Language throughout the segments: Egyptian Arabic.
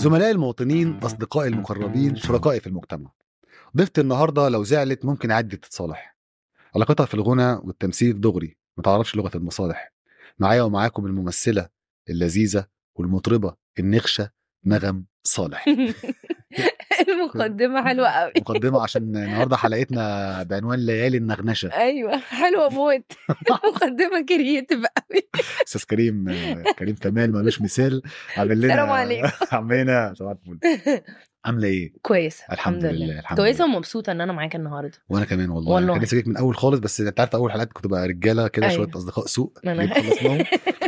زملائي المواطنين أصدقائي المقربين شركائي في المجتمع ضيفتي النهاردة لو زعلت ممكن عادي تتصالح علاقتها في الغنى والتمثيل دغري ما تعرفش لغة المصالح معايا ومعاكم الممثلة اللذيذة والمطربة النخشة نغم صالح المقدمة حلوة قوي مقدمة عشان النهاردة حلقتنا بعنوان ليالي النغنشة ايوه حلوة موت مقدمة كرييتيف قوي استاذ كريم كريم كمال مالوش مثال عامل لنا السلام عليكم. عمنا صباح الفل عامله ايه كويس الحمد لله، الحمد كويسة لله. ومبسوطة ان انا معاك النهاردة وانا كمان والله, والله. كان نفسي أجيك من اول خالص بس انت عارف اول حلقات كنت بقى رجاله كده أيوة. شويه اصدقاء سوق ما أنا- جيت خلصناهم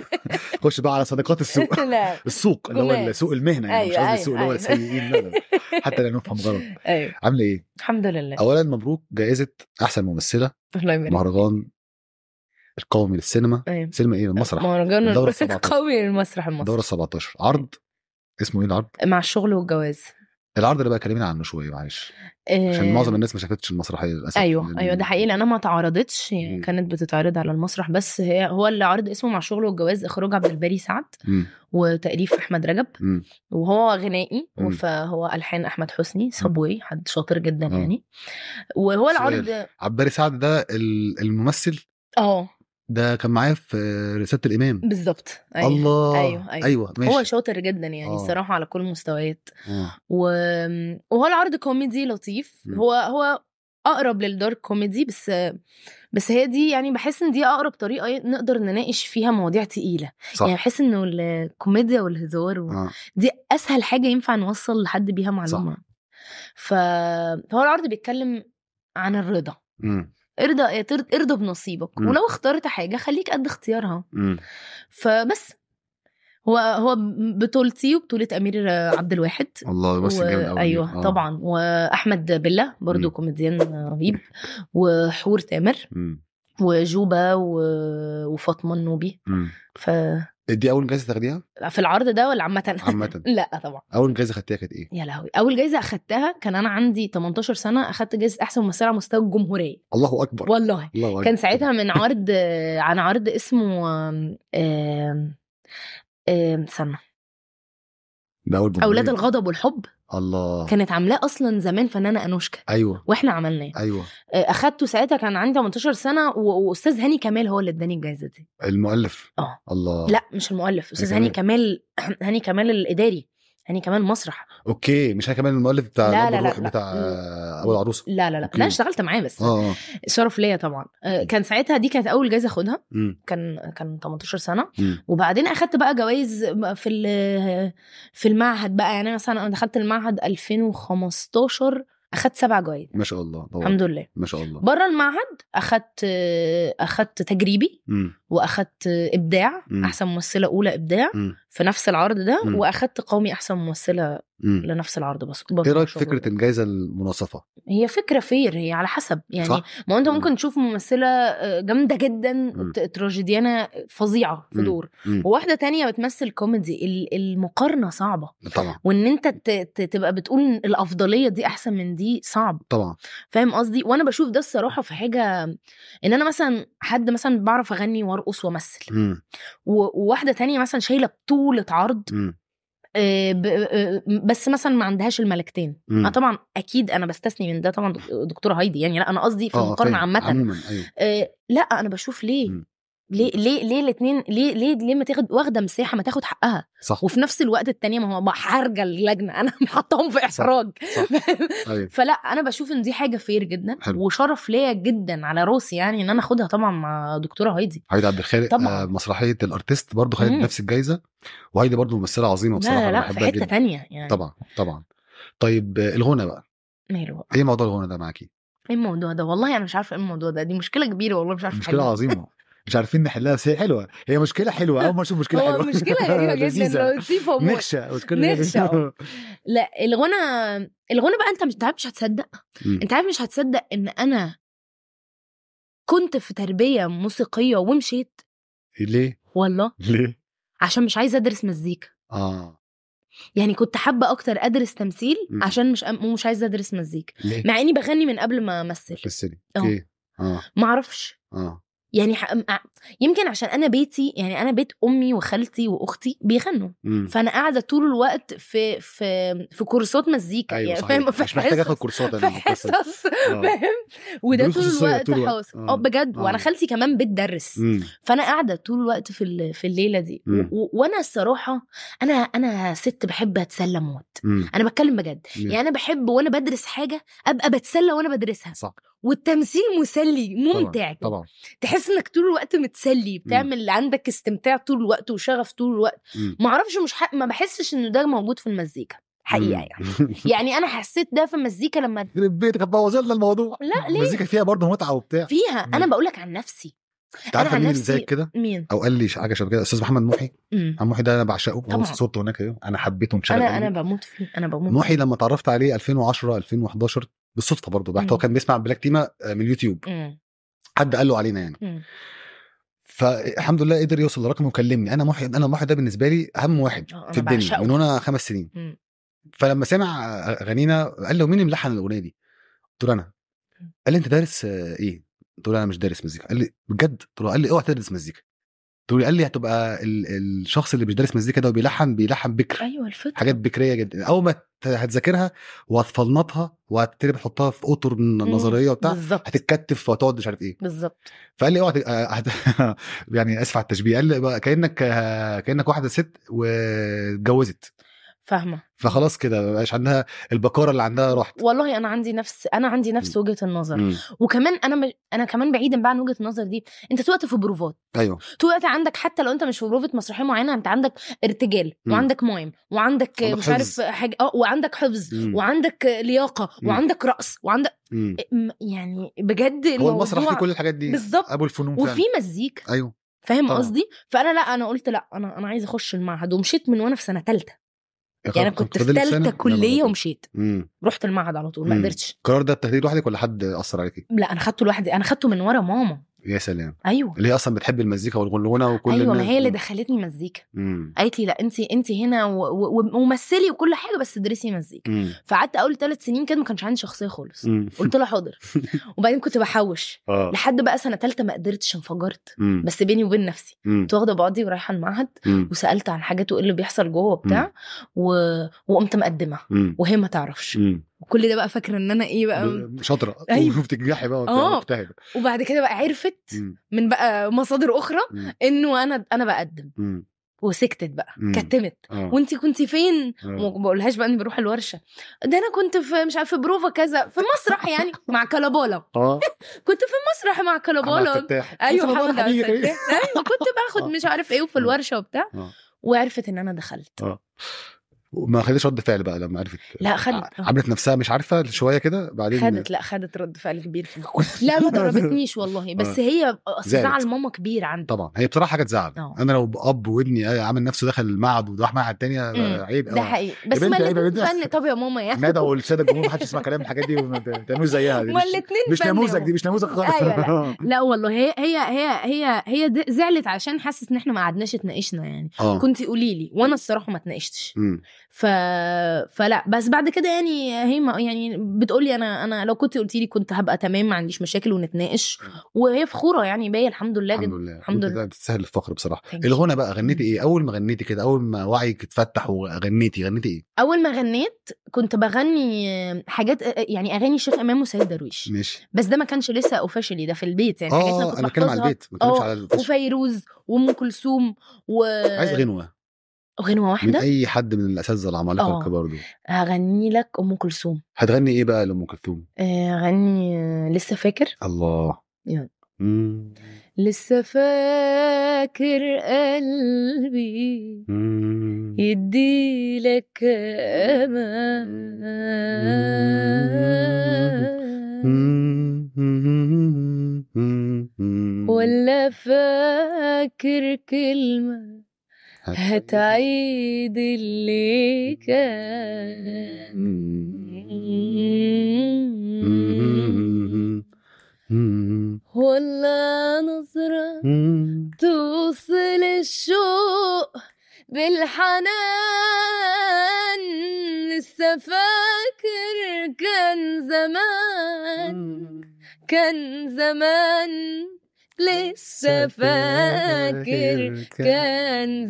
خش بقى على صديقات السوق لا السوق اللي هو جمال. سوق المهنه يعني مش أيوة، قصدي السوق اللي هو أيوة، السيئين لا لا لا. حتى لا نفهم غلط ايوه عامله ايه الحمد لله اولا مبروك جائزه احسن ممثله الله يبارك مهرجان القومي للسينما ايوه سينما ايه المسرح مهرجان الدورة 17. قوي للمسرح الدوره المصري 17 عرض اسمه ايه العرض مع الشغل والجواز العرض اللي بقى كلمينا عنه شويه معلش عشان آه، معظم الناس ما شافتش المسرحيه للاسف ايوه لأن- ايوه ده حقيقي لانها ما اتعرضتش هي مم. كانت بتتعرض على المسرح بس هي هو اللي عرض اسمه مع الشغل والجواز اخراج عبد الباري سعد مم. وتاليف احمد رجب مم. وهو غنائي مم. فهو الحان احمد حسني صبوي حد شاطر جدا آه. يعني وهو سؤال. العرض عباري سعد ده ال- الممثل اه ده كان معايا في رساله الامام بالظبط ايوه الله أيوة، أيوة. ايوه ماشي هو شاطر جدا يعني آه. الصراحه على كل المستويات آه. و... وهو العرض كوميدي لطيف مم. هو هو اقرب للدارك كوميدي بس بس هي دي يعني بحس ان دي اقرب طريقه نقدر نناقش فيها مواضيع تقيله صح يعني بحس انه الكوميديا والهزار و... آه. دي اسهل حاجه ينفع نوصل لحد بيها معلومه ف... فهو العرض بيتكلم عن الرضا مم. ارضى تر- ارضى بنصيبك مم. ولو اخترت حاجه خليك قد اختيارها مم. فبس هو هو بطولتي وبطولة أمير عبد الواحد الله بس جامد قوي ايوه طبعا واحمد بيلا برضو مم. كوميديان رهيب وحور تامر وجوبا و... وفاطمه النوبي ف دي اول جايزه تاخديها في العرض ده ولا عامه عامه لا طبعا اول جايزه خدتيها كانت ايه يا لهوي اول جايزه اخدتها كان انا عندي 18 سنه اخدت جايزه احسن ممثله على مستوى الجمهوريه الله اكبر والله الله اكبر كان ساعتها من عرض عن عرض اسمه آم، آم، آم، استنى ده اول اولاد جمهورية. الغضب والحب الله كانت عاملاه اصلا زمان فنانه انوشكا ايوه واحنا عملناه ايوه اخدته ساعتها كان عندي 18 سنه و- واستاذ هاني كمال هو اللي اداني الجائزه دي المؤلف اه الله لا مش المؤلف استاذ هاني هاني كمال هاني كمال الاداري هاني كمال مسرح اوكي مش انا كمان المؤلف بتاع لا، الأب لا، لا، الروحي لا. بتاع لا. اول عروسه لا لا لا أوكي. لا اشتغلت معاه بس اه اه شرف ليا طبعا آه، كان ساعتها دي كانت اول جائزه اخدها مم. كان كان 18 سنه مم. وبعدين اخدت بقى جوائز في ال- في المعهد بقى يعني مثلا انا دخلت المعهد 2015 اخدت سبع جوائز ما شاء الله طبعا الحمد لله ما شاء الله بره المعهد اخدت اخدت تجريبي مم. واخدت ابداع مم. احسن ممثله اولى ابداع مم. في نفس العرض ده مم. واخدت قومي احسن ممثله مم. لنفس العرض بس ايه رايك في فكره الجائزه المناصفه هي فكره فير هي على حسب يعني صح؟ ما هو انت مم. ممكن تشوف ممثله آه، جامده جدا مم. ت- تراجيديانه فظيعه في مم. دور مم. وواحده تانية بتمثل كوميدي ال- المقارنه صعبه طبعا وان انت ت- ت- تبقى بتقول إن الافضليه دي احسن من دي صعب طبعا فاهم قصدي وانا بشوف ده الصراحه في حاجه ان انا مثلا حد مثلا بعرف اغني وارقص وامثل مم. و- وواحده تانية مثلا شايله بطوله عرض مم. آه، ب- آه، بس مثلا ما عندهاش الملكتين مم. أنا طبعا اكيد انا بستثني من ده طبعا دك- دكتوره هايدي يعني لا انا قصدي في اه المقارنه فاهم. عامه عموما ايوه آه، لا انا بشوف ليه مم. ليه ليه ليه الاثنين ليه ليه ليه ما تاخد واخده مساحه ما تاخد حقها صح وفي نفس الوقت التانية ما هو ما حارجه اللجنه انا حاطاهم في احراج صح. ايوه فلا انا بشوف ان دي حاجه فير جدا حلو. وشرف ليا جدا على راسي يعني ان انا اخدها طبعا مع دكتوره هايدي هايدي عبد الخالق طبعاً. آه مسرحيه الارتيست برضه خدت مم. نفس الجائزه وهايدي برضه ممثله عظيمه بصراحه لا لا أنا لا في بحبها حته جدا تانية يعني طبعا طبعا طيب آه، الغنى بقى ماله بقى ايه موضوع الغنى ده معاكي ايه الموضوع ده والله انا مش عارفه ايه الموضوع ده دي مشكله كبيره والله مش عارفه مشكله أحلها. عظيمه مش عارفين نحلها بس هي حلوه هي مشكله حلوه اول ما اشوف مشكله هو حلوه مشكله غريبه جدا لذيذة. لطيفه وموت نخشه مشكله نخشة، آه. لا الغنى الغنى بقى انت مش تعرف مش هتصدق مم. انت عارف مش هتصدق ان انا كنت في تربيه موسيقيه ومشيت ليه والله ليه عشان مش عايزه ادرس مزيكا اه يعني كنت حابه اكتر ادرس تمثيل مم. عشان مش مش عايزه ادرس مزيكا ليه مع اني بغني من قبل ما امثل في السنة اه. اوكي اه ما اعرفش اه يعني ح... يمكن عشان انا بيتي يعني انا بيت امي وخالتي واختي بيغنوا مم. فانا قاعده طول الوقت في في في كورسات مزيكا ايوه يعني صحيح فاهم في مش محتاج اخد حصص كورسات في انا في القصة دي. حصص آه. فاهم وده دروس طول خصوصية الوقت طول الوقت. حاصل آه. اه بجد آه. وانا خالتي كمان بتدرس مم. فانا قاعده طول الوقت في ال- في الليله دي مم. و- وانا الصراحه انا انا ست بحب اتسلى موت مم. انا بتكلم بجد مم. يعني انا بحب وانا بدرس حاجه ابقى بتسلى وانا بدرسها صح والتمثيل مسلي ممتع كده. طبعا تحس انك طول الوقت متسلي بتعمل عندك استمتاع طول الوقت وشغف طول الوقت مم. ما اعرفش مش ح... ما بحسش ان ده موجود في المزيكا حقيقه يعني مم. يعني انا حسيت ده في المزيكا لما يخرب بيتك هتبوظ لنا الموضوع لا ليه المزيكا فيها برضه متعه وبتاع فيها انا مم. بقول لك عن نفسي انت انا عارفه عن مين اللي نفسي زيك كده مين او قال لي حاجه شبه كده استاذ محمد محي مم. محمد محي ده انا بعشقه طبعا. هو صورته هناك اهو انا حبيته انشغل انا قلبي. انا بموت فيه انا بموت محي فيه. لما اتعرفت عليه 2010 2011 بالصدفه برضه بحت هو مم. كان بيسمع بلاك تيما آه، من اليوتيوب مم. حد قال له علينا يعني مم. فالحمد لله قدر يوصل لرقمه وكلمني انا محي انا محي ده بالنسبه لي اهم واحد آه، أنا في الدنيا بعشقه. من وانا خمس سنين مم. فلما سمع اغانينا قال له مين اللي ملحن الاغنيه دي؟ قلت له انا قال لي انت دارس آه، ايه؟ قلت له انا مش دارس مزيكا قال لي بجد؟ قلت له قال لي اوعى تدرس مزيكا قلت له قال لي هتبقى ال- الشخص اللي مش دارس مزيكا ده وبيلحن بيلحن بكر ايوه الفطره حاجات بكريه جدا اول ما ت- هتذاكرها وهتفلنطها وهتبتدي تحطها في اطر من النظريه وبتاع بالظبط هتتكتف وهتقعد مش عارف ايه بالظبط فقال لي اوعى ت- آه، هت- يعني اسف على التشبيه قال لي بقى كانك آه، كانك واحده ست واتجوزت فاهمه فخلاص كده ما بقاش عندها البكاره اللي عندها راحت والله انا عندي نفس انا عندي نفس وجهه النظر مم. وكمان انا م... انا كمان بعيدا بقى عن وجهه النظر دي انت طول الوقت في بروفات ايوه طول الوقت عندك حتى لو انت مش في بروفه مسرحيه معينه انت عندك ارتجال مم. وعندك مايم وعندك عندك مش عارف حفظ. حاجه اه وعندك حفظ مم. وعندك لياقه مم. وعندك رقص وعندك مم. م- يعني بجد هو الموضوع المسرح فيه كل الحاجات دي بالظبط. ابو الفنون وفي فعلا. مزيكا ايوه فاهم طبعا. قصدي فانا لا انا قلت لا انا انا عايزه اخش المعهد ومشيت من وانا في سنه ثالثه يعني كنت في فاضل لك سنة؟ ثالثه يا كليه نهار ومشيت امم رحت المعهد على طول ما مم. قدرتش القرار ده بتاخديه لوحدك ولا حد اثر عليكي؟ لا انا خدته لوحدي انا خدته من ورا ماما يا سلام ايوه اللي هي اصلا بتحب المزيكا والغنى وكل ايوه ما الناس- هي اللي دخلتني مزيكا مم. قالت لي لا انت انت هنا و- و- ومثلي وكل حاجه بس ادرسي مزيكا مم. فقعدت اول ثلاث سنين كده ما كانش عندي شخصيه خالص مم. قلت لها حاضر وبعدين كنت بحوش اه لحد بقى سنه ثالثه ما قدرتش انفجرت مم. بس بيني وبين نفسي مم. كنت واخده بعضي ورايحه المعهد مم. وسالت عن حاجات وايه اللي بيحصل جوه وبتاع و... وقمت مقدمه مم. وهي ما تعرفش مم. وكل ده بقى فاكره ان انا ايه بقى ب- شاطره أيوة. وبتنجحي بقى آه. وبتجتهد وبعد كده بقى عرفت مم. من بقى مصادر اخرى مم. انه انا انا بقدم مم. وسكتت بقى مم. كتمت اه وانت كنت فين آه. ما بقولهاش بقى اني بروح الورشه ده انا كنت في مش عارفه في بروفا كذا في مسرح يعني مع كلابالا اه كنت في مسرح مع محمد كلابالا فتاح ايوه محمد محمد عبد حبيبي. الفتاح ايوه كنت باخد مش عارف ايه وفي آه. الورشه وبتاع آه. وعرفت ان انا دخلت اه وما خدتش رد فعل بقى لما عرفت لا خدت عملت نفسها مش عارفه شويه كده بعدين خدت لا خدت رد فعل كبير لا ما ضربتنيش والله بس هي اصل زعلت. زعل ماما كبير عندي طبعا هي بصراحه حاجه تزعل آه. انا لو اب وابني عامل نفسه دخل المعهد وراح معهد تاني مم. عيب ده قوي حقيقي بس بنتي ما عيب يا الاتنين بنتي. فن طب يا ماما يعني ندى والساده الجمهور ما حدش يسمع كلام الحاجات دي وما تعملوش زيها دي ما مش, الاتنين مش فن نموذج يا دي مش نموذج خالص أيوة، لا والله هي هي هي هي هي د- زعلت عشان حاسس ان احنا ما قعدناش اتناقشنا يعني اه كنت قولي لي وانا الصراحه ما اتناقشتش مم. ف... فلا بس بعد كده يعني هي ما يعني بتقولي انا انا لو كنت قلتي لي كنت هبقى تمام ما عنديش مشاكل ونتناقش وهي فخوره يعني بيا الحمد لله الحمد جدا لله الحمد لله. ده تستاهل الفخر بصراحه Thank you. الغنى بقى غنيتي ايه اول ما غنيتي كده اول ما وعيك اتفتح وغنيتي غنيتي ايه اول ما غنيت كنت بغني حاجات يعني اغاني الشيخ امام وسيد درويش ماشي بس ده ما كانش لسه اوفيشلي ده في البيت يعني حاجات اه كنت انا بتكلم على بحفظها. البيت ما بتكلمش آه، على الفيش. وفيروز وام كلثوم و عايز غنوه غنوه من واحده اي حد من الاساتذه العمالقه آه. الكبار دول هغني لك ام كلثوم هتغني ايه بقى لام كلثوم آه، غني آه، لسه فاكر الله يلا. مم. لسه فاكر قلبي مم. يديلك امان ولا فاكر كلمة هتعيد اللي كان ولا نظرة توصل الشوق بالحنان لسه فاكر كان زمان كان زمان لسه فاكر كان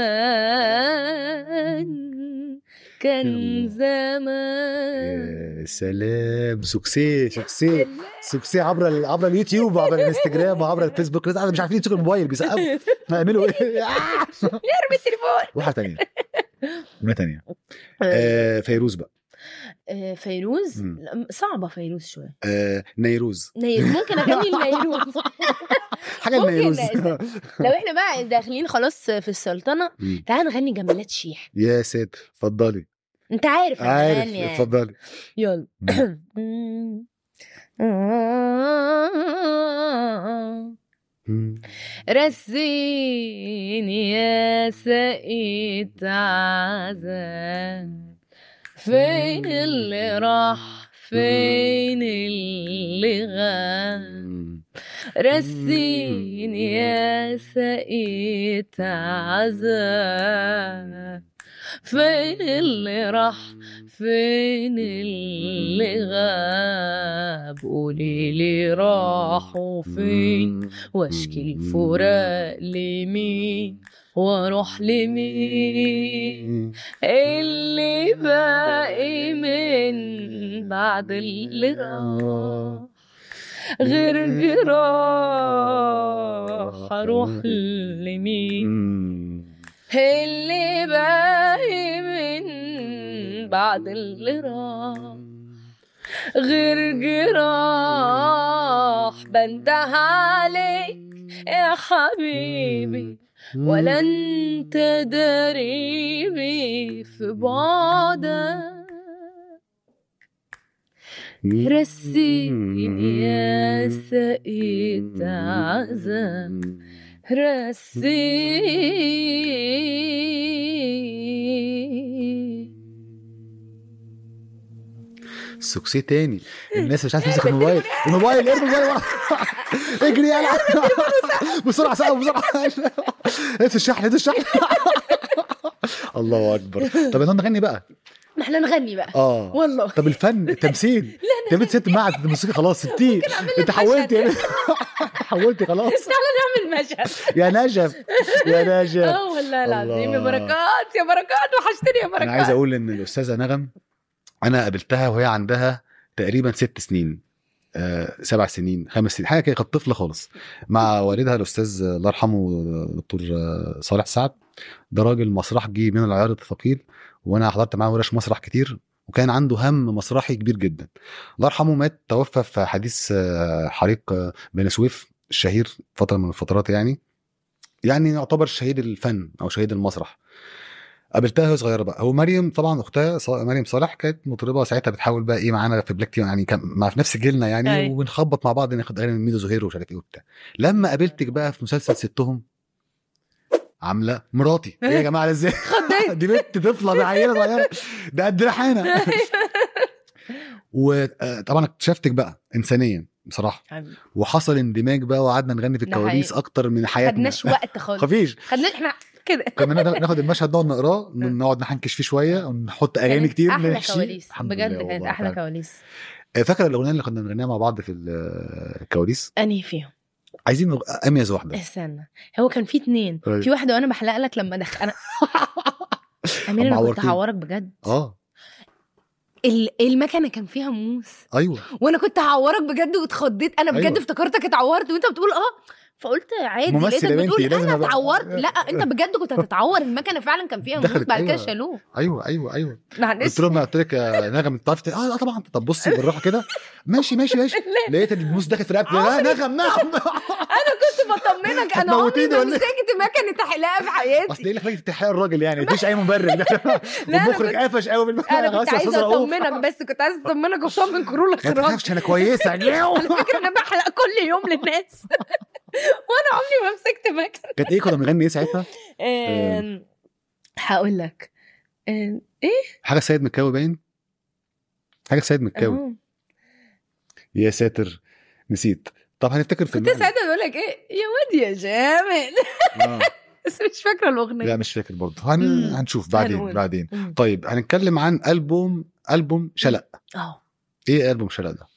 زمان كان يلا. زمان يا سلام سوكسي سوكسي سوكسي عبر ال- عبر اليوتيوب وعبر الانستجرام وعبر الفيسبوك ناس مش عارفين يمسكوا الموبايل بيسقفوا هيعملوا ايه؟ ارمي التليفون واحده ثانيه واحده ثانيه آه فيروز بقى آه، فيروز مم. لا، صعبة فيروز شوية آه نيروز نيروز ممكن اغني لنيروز حاجه ممكن لنيروز لو احنا بقى داخلين خلاص في السلطنة مم. تعال نغني جمالات شيح يا ساتر اتفضلي انت عارف أنا عارف بغني يعني. اتفضلي يلا مم. رسيني يا سقيت عذاب فين اللي راح فين اللي غاب مم. رسيني يا سقيت عذاب فين اللي راح فين اللي غاب قولي لي راحوا فين واشكي الفراق لمين واروح لمين اللي باقي من بعد اللي راح غير جراح اروح لمين مم. اللي باقي من بعد اللي راح غير جراح بنده عليك يا حبيبي ولا انت دريبي في بعدك رسيني يا سقيت عذاب رسي سوكسي تاني الناس مش عايزه تمسك الموبايل الموبايل ارمي الموبايل ورا. اجري يلا بسرعه سقف بسرعه هات الشحن هات الشحن الله اكبر طب يلا نغني بقى ما احنا نغني بقى اه والله طب الفن التمثيل يا بنت ست معهد الموسيقى خلاص ستين انت حولت يا بنت حولتي خلاص نعمل مشهد يا نجف يا نجف اه والله العظيم يا الله. بركات يا بركات وحشتني يا بركات انا عايز اقول ان الاستاذه نغم انا قابلتها وهي عندها تقريبا ست سنين آه، سبع سنين خمس سنين حاجه كده كانت طفله خالص مع والدها الاستاذ الله يرحمه دكتور آه، صالح سعد ده راجل مسرحجي من العيار الثقيل وانا حضرت معاه ورش مسرح كتير وكان عنده هم مسرحي كبير جدا الله يرحمه مات توفى في حديث آه، حريق آه، بني سويف الشهير فتره من الفترات يعني يعني يعتبر شهيد الفن او شهيد المسرح قابلتها وهي صغيره بقى هو مريم طبعا اختها ص- مريم صالح كانت مطربه ساعتها بتحاول بقى ايه معانا في بلاك تيم يعني كان مع في نفس جيلنا يعني أي. ونخبط مع بعض ناخد اغاني من ميدو زهير ومش عارف ايه وبتاع لما قابلتك بقى في مسلسل ستهم عامله مراتي ايه يا جماعه ازاي خضيت دي بنت طفله دي عيله صغيره ده قد ريحانه وطبعا اكتشفتك بقى انسانيا بصراحه حبيبي. وحصل اندماج بقى وقعدنا نغني في ده الكواليس حقيقي. اكتر من حياتنا خدناش وقت خالص خفيش خدنا احنا كده كنا ناخد- ناخد المشهد نقعد نقراه نقعد نحنكش فيه شويه ونحط اغاني كانت كتير احلى نحشي. كواليس الحمد بجد لله كانت والله احلى فعلا. كواليس آه، فاكره الاغنيه اللي كنا بنغنيها مع بعض في ال- الكواليس انهي فيهم عايزين نغ- اميز واحده استنى هو كان في اتنين أيوة. في واحده وانا بحلق لك لما دخل انا امير أما انا كنت عورتيني. هعورك بجد اه ال- المكنه كان فيها موس ايوه وانا كنت هعورك بجد واتخضيت انا بجد أيوة. افتكرتك اتعورت وانت بتقول اه فقلت عادي ممثل لقيتك يا بنتي، بتقول لازم انا أبقى- اتعورت لا انت بجد كنت هتتعور المكنه فعلا كان فيها موس دخلت، بعد كده أيوة. شالوه ايوه ايوه ايوه معلش قلت لهم قلت لك يا نغم انت عرفت اه آه طبعا طب بصي بالراحه كده ماشي ماشي ماشي لقيت الموس داخل في رقبتي لا نغم نغم انا كنت بطمنك انا عمري هتموتيني ما ولا إيه؟ مسكت مكنه حلاقه في اصل حياتي ايه اللي خلاك تحيي الراجل يعني مفيش اي مبرر ده أنا والمخرج كنت- قفش قوي بالمكنه انا خلاص كنت يا أستاذ عايزه رؤوف. اطمنك بس كنت عايزه اطمنك واطمن كرو ما الاخراج تخافش انا كويسه على فكره انا بحلق كل يوم للناس وانا عمري ما مسكت مكنه كانت ايه كنا بنغني ايه ساعتها؟ آم، هقول لك آم، حاجه سيد مكاوي باين حاجه سيد مكاوي أهو. يا ساتر نسيت طب هنفتكر في كنت المعنى. ساعتها بقول لك ايه يا واد يا جامل آه. بس مش فاكره الاغنيه لا مش فاكر برضه هن... مم. هنشوف بعدين هنقول. بعدين مم. طيب هنتكلم عن البوم البوم شلق اه ايه البوم شلق ده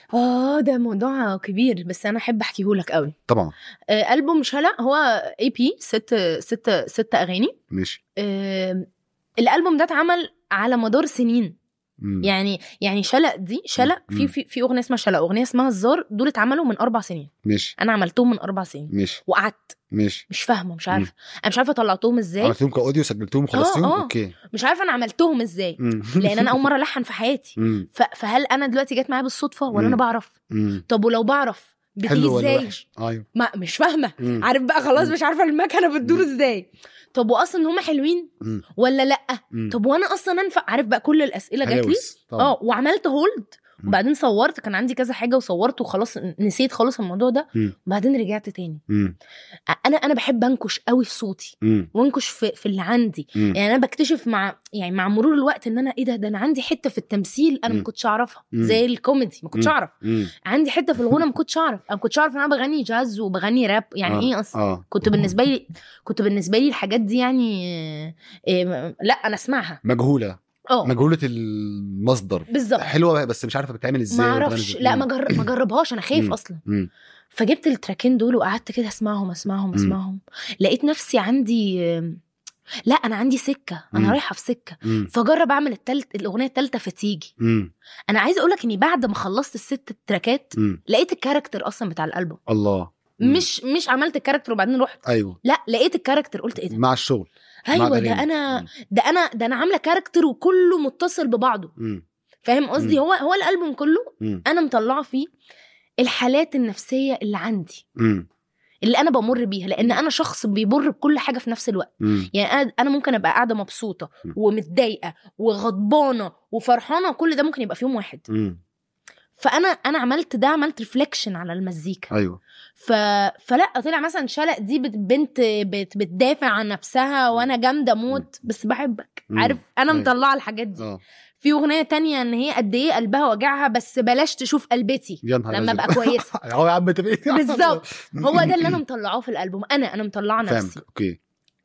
اه ده موضوع كبير بس انا احب احكيه لك قوي طبعا آه البوم شلق هو اي بي ست ست ست اغاني ماشي آه الالبوم ده اتعمل على مدار سنين مم. يعني يعني شلق دي شلق مم. في في في اغنيه اسمها شلق اغنيه اسمها الزار دول اتعملوا من اربع سنين ماشي انا عملتهم من اربع سنين ماشي وقعدت ماشي مش فاهمه مش عارفه انا مش عارفه طلعتهم ازاي عملتهم كاوديو سجلتهم وخلصتهم آه. اوكي مش عارفه انا عملتهم ازاي مم. لان انا اول مره الحن في حياتي مم. ف- فهل انا دلوقتي جت معايا بالصدفه ولا مم. انا بعرف مم. طب ولو بعرف بتيجي حلو ولا ازاي وحش ايوه ما مش فاهمه مم. عارف بقى خلاص مم. مش عارفه المكنه بتدور مم. ازاي طب واصلا هم حلوين مم. ولا لا مم. طب وانا اصلا انفع عارف بقى كل الاسئله جات لي هلاوس. طبعاً. اه وعملت هولد مم. وبعدين صورت كان عندي كذا حاجه وصورت وخلاص نسيت خالص الموضوع ده مم. وبعدين رجعت تاني مم. انا انا بحب انكش قوي في صوتي مم. وانكش في, في اللي عندي مم. يعني انا بكتشف مع يعني مع مرور الوقت ان انا ايه ده ده انا عندي حته في التمثيل انا ما مم. كنتش اعرفها مم. زي الكوميدي ما كنتش مم. اعرف مم. عندي حته في الغنى ما كنتش اعرف انا ما كنتش اعرف ان انا بغني جاز وبغني راب يعني آه. ايه اصلا اه كنت بالنسبه لي كنت بالنسبه لي الحاجات دي يعني آه، آه، لا انا اسمعها مجهوله اه مجهوله المصدر بالظبط حلوه بس مش عارفه بتتعمل ازاي ما وبتتغني اعرفش إزاي. لا مم. ما جر... ما جربهاش انا خايف مم. اصلا مم. فجبت التراكين دول وقعدت كده اسمعهم اسمعهم مم. اسمعهم لقيت نفسي عندي آه، لا انا عندي سكه انا مم. رايحه في سكه مم. فجرب اعمل التالت الاغنيه التالته فتيجي مم. انا عايزه اقول لك اني بعد ما خلصت الست تراكات مم. لقيت الكاركتر اصلا بتاع الالبوم الله مم. مش مش عملت الكاركتر وبعدين رحت ايوه لا لقيت الكاركتر قلت ايه ده مع الشغل مع ايوه ده الأغاني. انا مم. ده انا ده انا عامله كاركتر وكله متصل ببعضه مم. فاهم قصدي مم. هو هو الالبوم كله مم. انا مطلعه فيه الحالات النفسيه اللي عندي مم. اللي انا بمر بيها لان انا شخص بيمر بكل حاجه في نفس الوقت مم. يعني أنا- انا ممكن ابقى قاعده مبسوطه مم. ومتضايقه وغضبانه وفرحانه وكل ده ممكن يبقى في يوم واحد مم. فانا انا عملت ده عملت ريفليكشن على المزيكا ايوه ف... فلا طلع مثلا شلق دي بت- بنت بت... بتدافع عن نفسها وانا جامده موت بس بحبك مم. عارف انا أيوة. مطلعه الحاجات دي اه في اغنيه تانية ان هي قد ايه قلبها وجعها بس بلاش تشوف قلبتي يا نهار لما أزرق. ابقى كويسه اهو يا عم تبقى بالظبط. هو ده اللي انا مطلعاه في الالبوم انا انا مطلعه فاهمك نفسي اوكي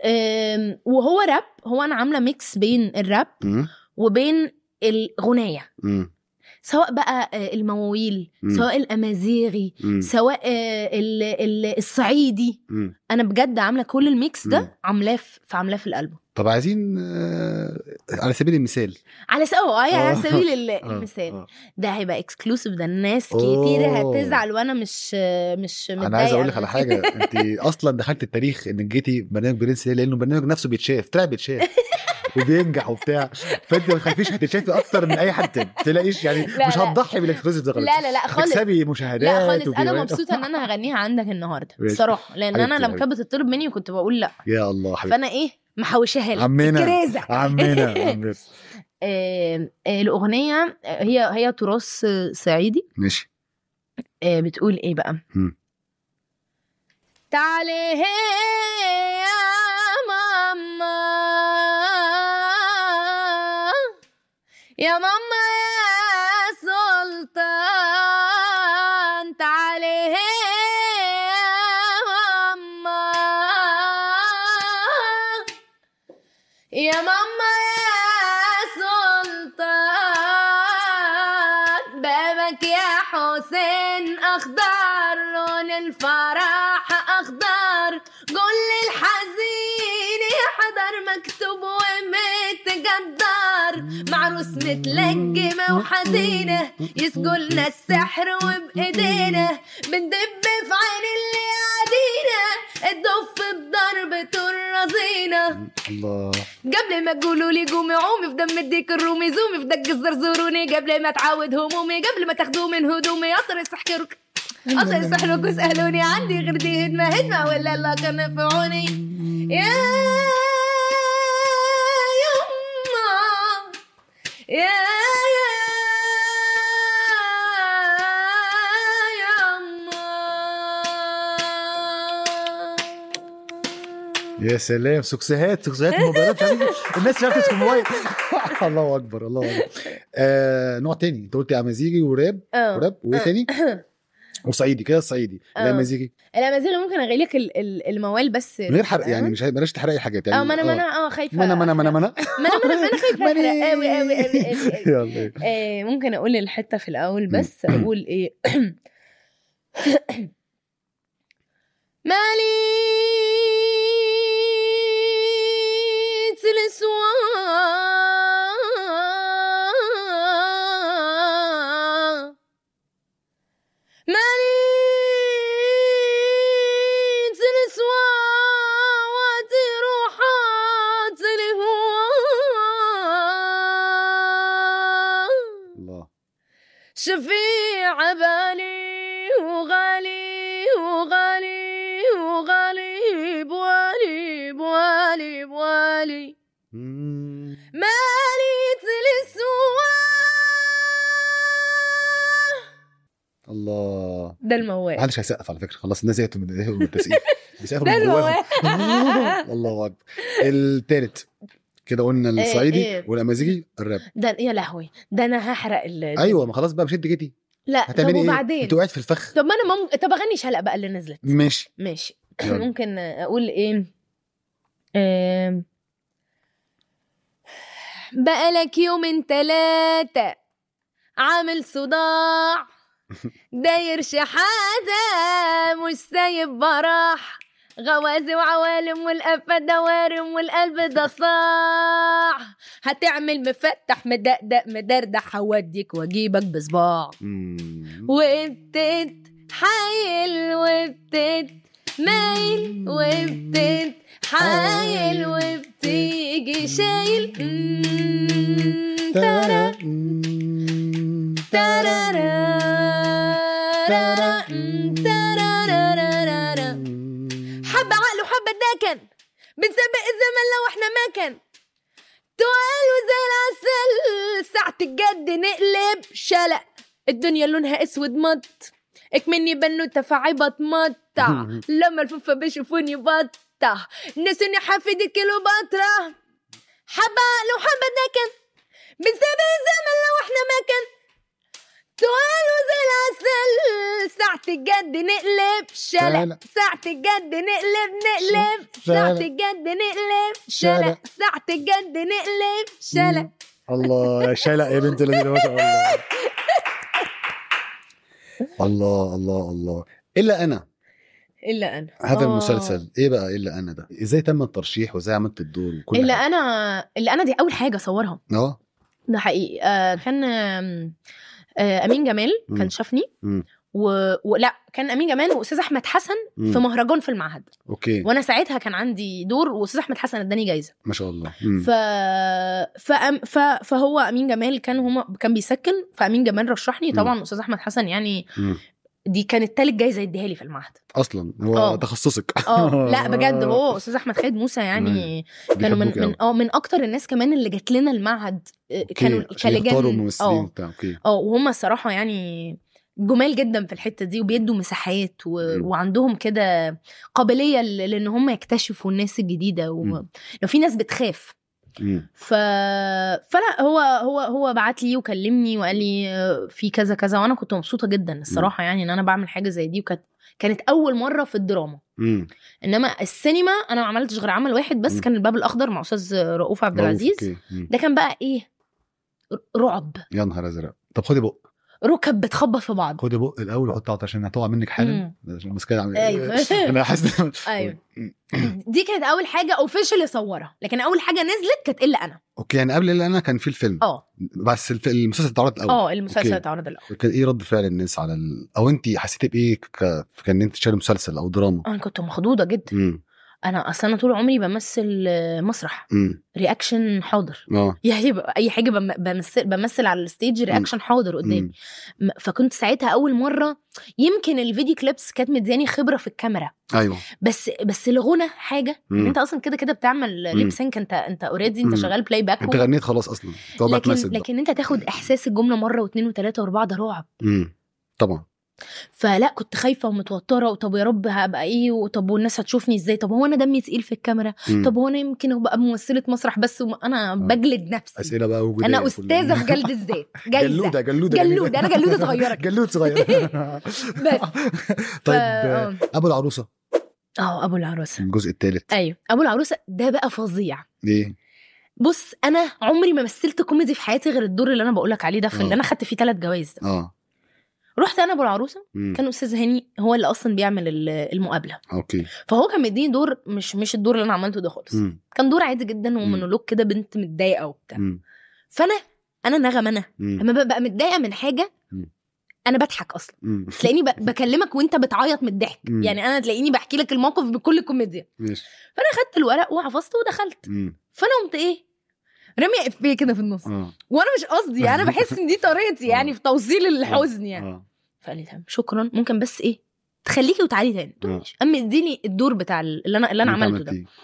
أم، وهو راب هو انا عامله ميكس بين الراب مم. وبين الغنايه مم. سواء بقى آه، المواويل مم. سواء الامازيغي مم. سواء آه، ال- ال- الصعيدي مم. انا بجد عامله كل الميكس مم. ده عاملاه في في عاملاه في الالبوم طب عايزين آه، على سبيل المثال على سبيل اه على آه. سبيل ال- آه، المثال آه. ده هيبقى اكسكلوسيف ده الناس أوه. كتير هتزعل وانا مش آه، مش متضايقه انا عايز اقول لك على حاجه انت اصلا دخلت التاريخ انك جيتي برنامج برنس ليه؟ لانه البرنامج نفسه بيتشاف طلع بيتشاف وبينجح وبتاع فانت ما تخافيش هتتشافي اكتر من اي حد تاني ما تلاقيش يعني لا، مش لا. هتضحي بالاكسكلوسيف ده خالص لا لا لا خالص هتكسبي مشاهدات لا خالص انا وفيوهات. مبسوطه ان انا هغنيها عندك النهارده ماشي. الصراحه لان انا حبيبتي، لما كانت بتطلب مني كنت بقول لا يا الله حبيبي فانا ايه محوشاها لك عمنا كريزه عمنا عمنا آه، آه، الاغنيه آه، هي هي تراث آه، صعيدي ماشي آه، بتقول ايه بقى مم. تعالي يا ماما يا ماما يا سلطان تعالي يا ماما يا ماما يا سلطان بابك يا حسين اخضر لون الفرح اخضر قول للحزين يحضر مكتوب ومتقدر معروس متلجمة وحزينة يسجلنا السحر وبإيدينا بندب في عين اللي قاعدينا الدف بضربة الرزينة الله قبل ما تقولوا لي قومي عومي في دم الديك الرومي زومي في دق الزرزوروني قبل ما تعاود همومي قبل ما تاخذوا من هدومي اصل السحر اصل سحرك واسالوني عندي غير دي هدمه هدمه ولا الله كان نفعوني يا يما يا يا يا سلام سكسهات سكسهات موبايلات يا حبيبي. الناس شافت تمسك الموبايل الله اكبر الله اكبر آه نوع تاني انت قلت امازيغي وراب اه وراب وايه تاني وصعيدي كده الصعيدي آه. لا مزيكي الامازيغ ممكن اغير لك ال- ال- الموال بس من غير حرق يعني مش بلاش تحرقي حاجات يعني اه ما انا ما انا اه خايفه ما انا ما انا ما انا ما انا ما انا ما انا ما انا خايفه احرق قوي قوي قوي قوي يلا آه ممكن اقول الحته في الاول بس مم. اقول ايه مالي الاسوان مالي الاسوان وادي روحات الهوان الله شفيع بالي وغالي وغالي وغالي بوالي بوالي بوالي مم. مالي الاسوان الله ده الموال محدش هيسقف على فكره خلاص الناس زهقت من من التسقيف بيسقفوا ده من جواهم الموال الله اكبر التالت كده قلنا الصعيدي إيه. والامازيغي الراب ده يا لهوي ده انا هحرق ال ايوه ما خلاص بقى مش انت جيتي لا طب هتعملي ايه؟ وبعدين انت وقعت في الفخ طب ما انا مم... طب اغني شلق بقى اللي نزلت ماشي ماشي يلا. ممكن اقول ايه آم، بقالك يومين تلاتة عامل صداع داير شحاتة مش سايب براح غوازي وعوالم والقفة دوارم والقلب ده صاع هتعمل مفتح مدقدق مدردح هوديك واجيبك بصباع مم. وابتدت حايل وابتدت مايل وابتدت حايل وبتيجي شايل مم، تارا مم. تارارارارا، مم، تارارارارارا. حبة عقل وحبة دكن بنسابق الزمن لو احنا مكن تقال وزي العسل ساعة الجد نقلب شلق الدنيا لونها اسود مط اكمني بنوتة فعيبة مطع لما الفوفة بيشوفوني بطة نسوني حفيدي كيلو بطرة حبة عقل وحبة دكن بنسابق الزمن لو احنا مكن تقال وزي العسل ساعة الجد نقلب شلق شلق. ساعة الجد نقلب نقلب ساعة شلق. الجد نقلب شلق شلق. ساعة الجد نقلب شلق الله يا شلق يا بنت الذين ما شاء الله الله الله الله الا انا الا انا هذا آه. المسلسل ايه بقى الا انا ده ازاي تم الترشيح وازاي عملت الدور وكل الا حاجة؟ انا الا انا دي اول حاجه صورها اه ده حقيقي آه كان آم، آه امين جمال مم. كان شافني مم. و... ولا كان امين جمال واستاذ احمد حسن مم. في مهرجان في المعهد اوكي وانا ساعتها كان عندي دور واستاذ احمد حسن اداني جايزه ما شاء الله مم. ف... فأم... ف... فهو امين جمال كان هما كان بيسكن فامين جمال رشحني مم. طبعا استاذ احمد حسن يعني مم. دي كانت تالت جايزه يديها لي في المعهد اصلا هو آه. تخصصك اه لا بجد هو استاذ احمد خالد موسى يعني كانوا من بيحبوك من أوي. اه من اكتر الناس كمان اللي جات لنا المعهد آه، أوكي، كانوا عشان يختاروا كلجان الممثلين اه بتاع اوكي اه وهم الصراحه يعني جمال جدا في الحته دي وبيدوا مساحات و... مم. وعندهم كده قابليه ل- لان هم يكتشفوا الناس الجديده و... مم. لو في ناس بتخاف مم. ف... فلا هو هو هو بعت لي وكلمني وقال لي آه، في كذا كذا وانا كنت مبسوطه جدا الصراحه يعني ان انا بعمل حاجه زي دي وكانت كانت اول مره في الدراما مم. انما السينما انا ما عملتش غير عمل واحد بس مم. كان الباب الاخضر مع استاذ رؤوف عبد رؤوف، العزيز أوكي. مم. ده كان بقى ايه رعب يا نهار ازرق طب خدي بق ركب بتخبط في بعض خدي بق الاول وحطي عطر عشان هتقع منك حالا مم. عشان المسكين عامل أيوة. انا حاسس ايوه دي كانت اول حاجه اوفيشال اصورها لكن اول حاجه نزلت كانت الا انا اوكي يعني قبل اللي انا كان في الفيلم اه بس الف- المسلسل اتعرض الاول اه المسلسل أوكي. اتعرض الاول كان ايه رد فعل الناس على ال... او انت حسيتي بايه ك... كان انت تشتري مسلسل او دراما انا كنت مخضوضه جدا امم انا اصلا انا طول عمري بمثل آه، مسرح امم رياكشن حاضر اه يعني بقى اي حاجه بم- بمثل بمثل على الستيج رياكشن حاضر قدامي مم. م- فكنت ساعتها اول مره يمكن الفيديو كليبس كانت مدياني خبره في الكاميرا ايوه بس بس الغنى حاجه مم. انت اصلا كده كده بتعمل مم. ليب سينك انت انت اوريدي انت مم. شغال بلاي باك انت غنيت خلاص اصلا تقعد بقى لكن تمثل بقى. لكن انت تاخد احساس الجمله مره واثنين وثلاثه واربعه ده رعب امم طبعا فلا كنت خايفه ومتوتره وطب يا رب هبقى ايه وطب والناس هتشوفني ازاي طب هو انا دمي تقيل في الكاميرا مم. طب هو انا يمكن ابقى ممثله مسرح بس وانا بجلد نفسي اسئله بقى وجوديه انا كلها. استاذه في جلد الذات جايزه جلوده جلوده جلودة، أنا جلودة صغيرة كده. جلود صغيره بس طيب آه. ابو العروسه اه ابو العروسه الجزء الثالث ايوه ابو العروسه ده بقى فظيع ليه؟ بص انا عمري ما مثلت كوميدي في حياتي غير الدور اللي انا بقول لك عليه ده في آه. اللي انا خدت فيه ثلاث جوائز ده. اه رحت انا ابو العروسه مم. كان استاذ هاني هو اللي اصلا بيعمل ال- المقابله اوكي فهو كان مديني دور مش مش الدور اللي انا عملته ده خالص مم. كان دور عادي جدا ومونولوج كده بنت متضايقه وبتاع مم. فانا انا نغم انا مم. لما ببقى متضايقه من حاجه مم. انا بضحك اصلا مم. تلاقيني ب- بكلمك وانت بتعيط من الضحك مم. يعني انا تلاقيني بحكي لك الموقف بكل كوميديا ماشي فانا خدت الورق وحفظته ودخلت مم. فانا قمت ايه راميه افيه كده في النص اه وانا مش قصدي انا بحس ان دي طريقتي يعني في توصيل الحزن يعني اه فقال لي تمام شكرا ممكن بس ايه تخليكي وتعالي تاني قلت له آه. ماشي اما اديني الدور بتاع اللي انا اللي انا انت عملته ده عملتيه.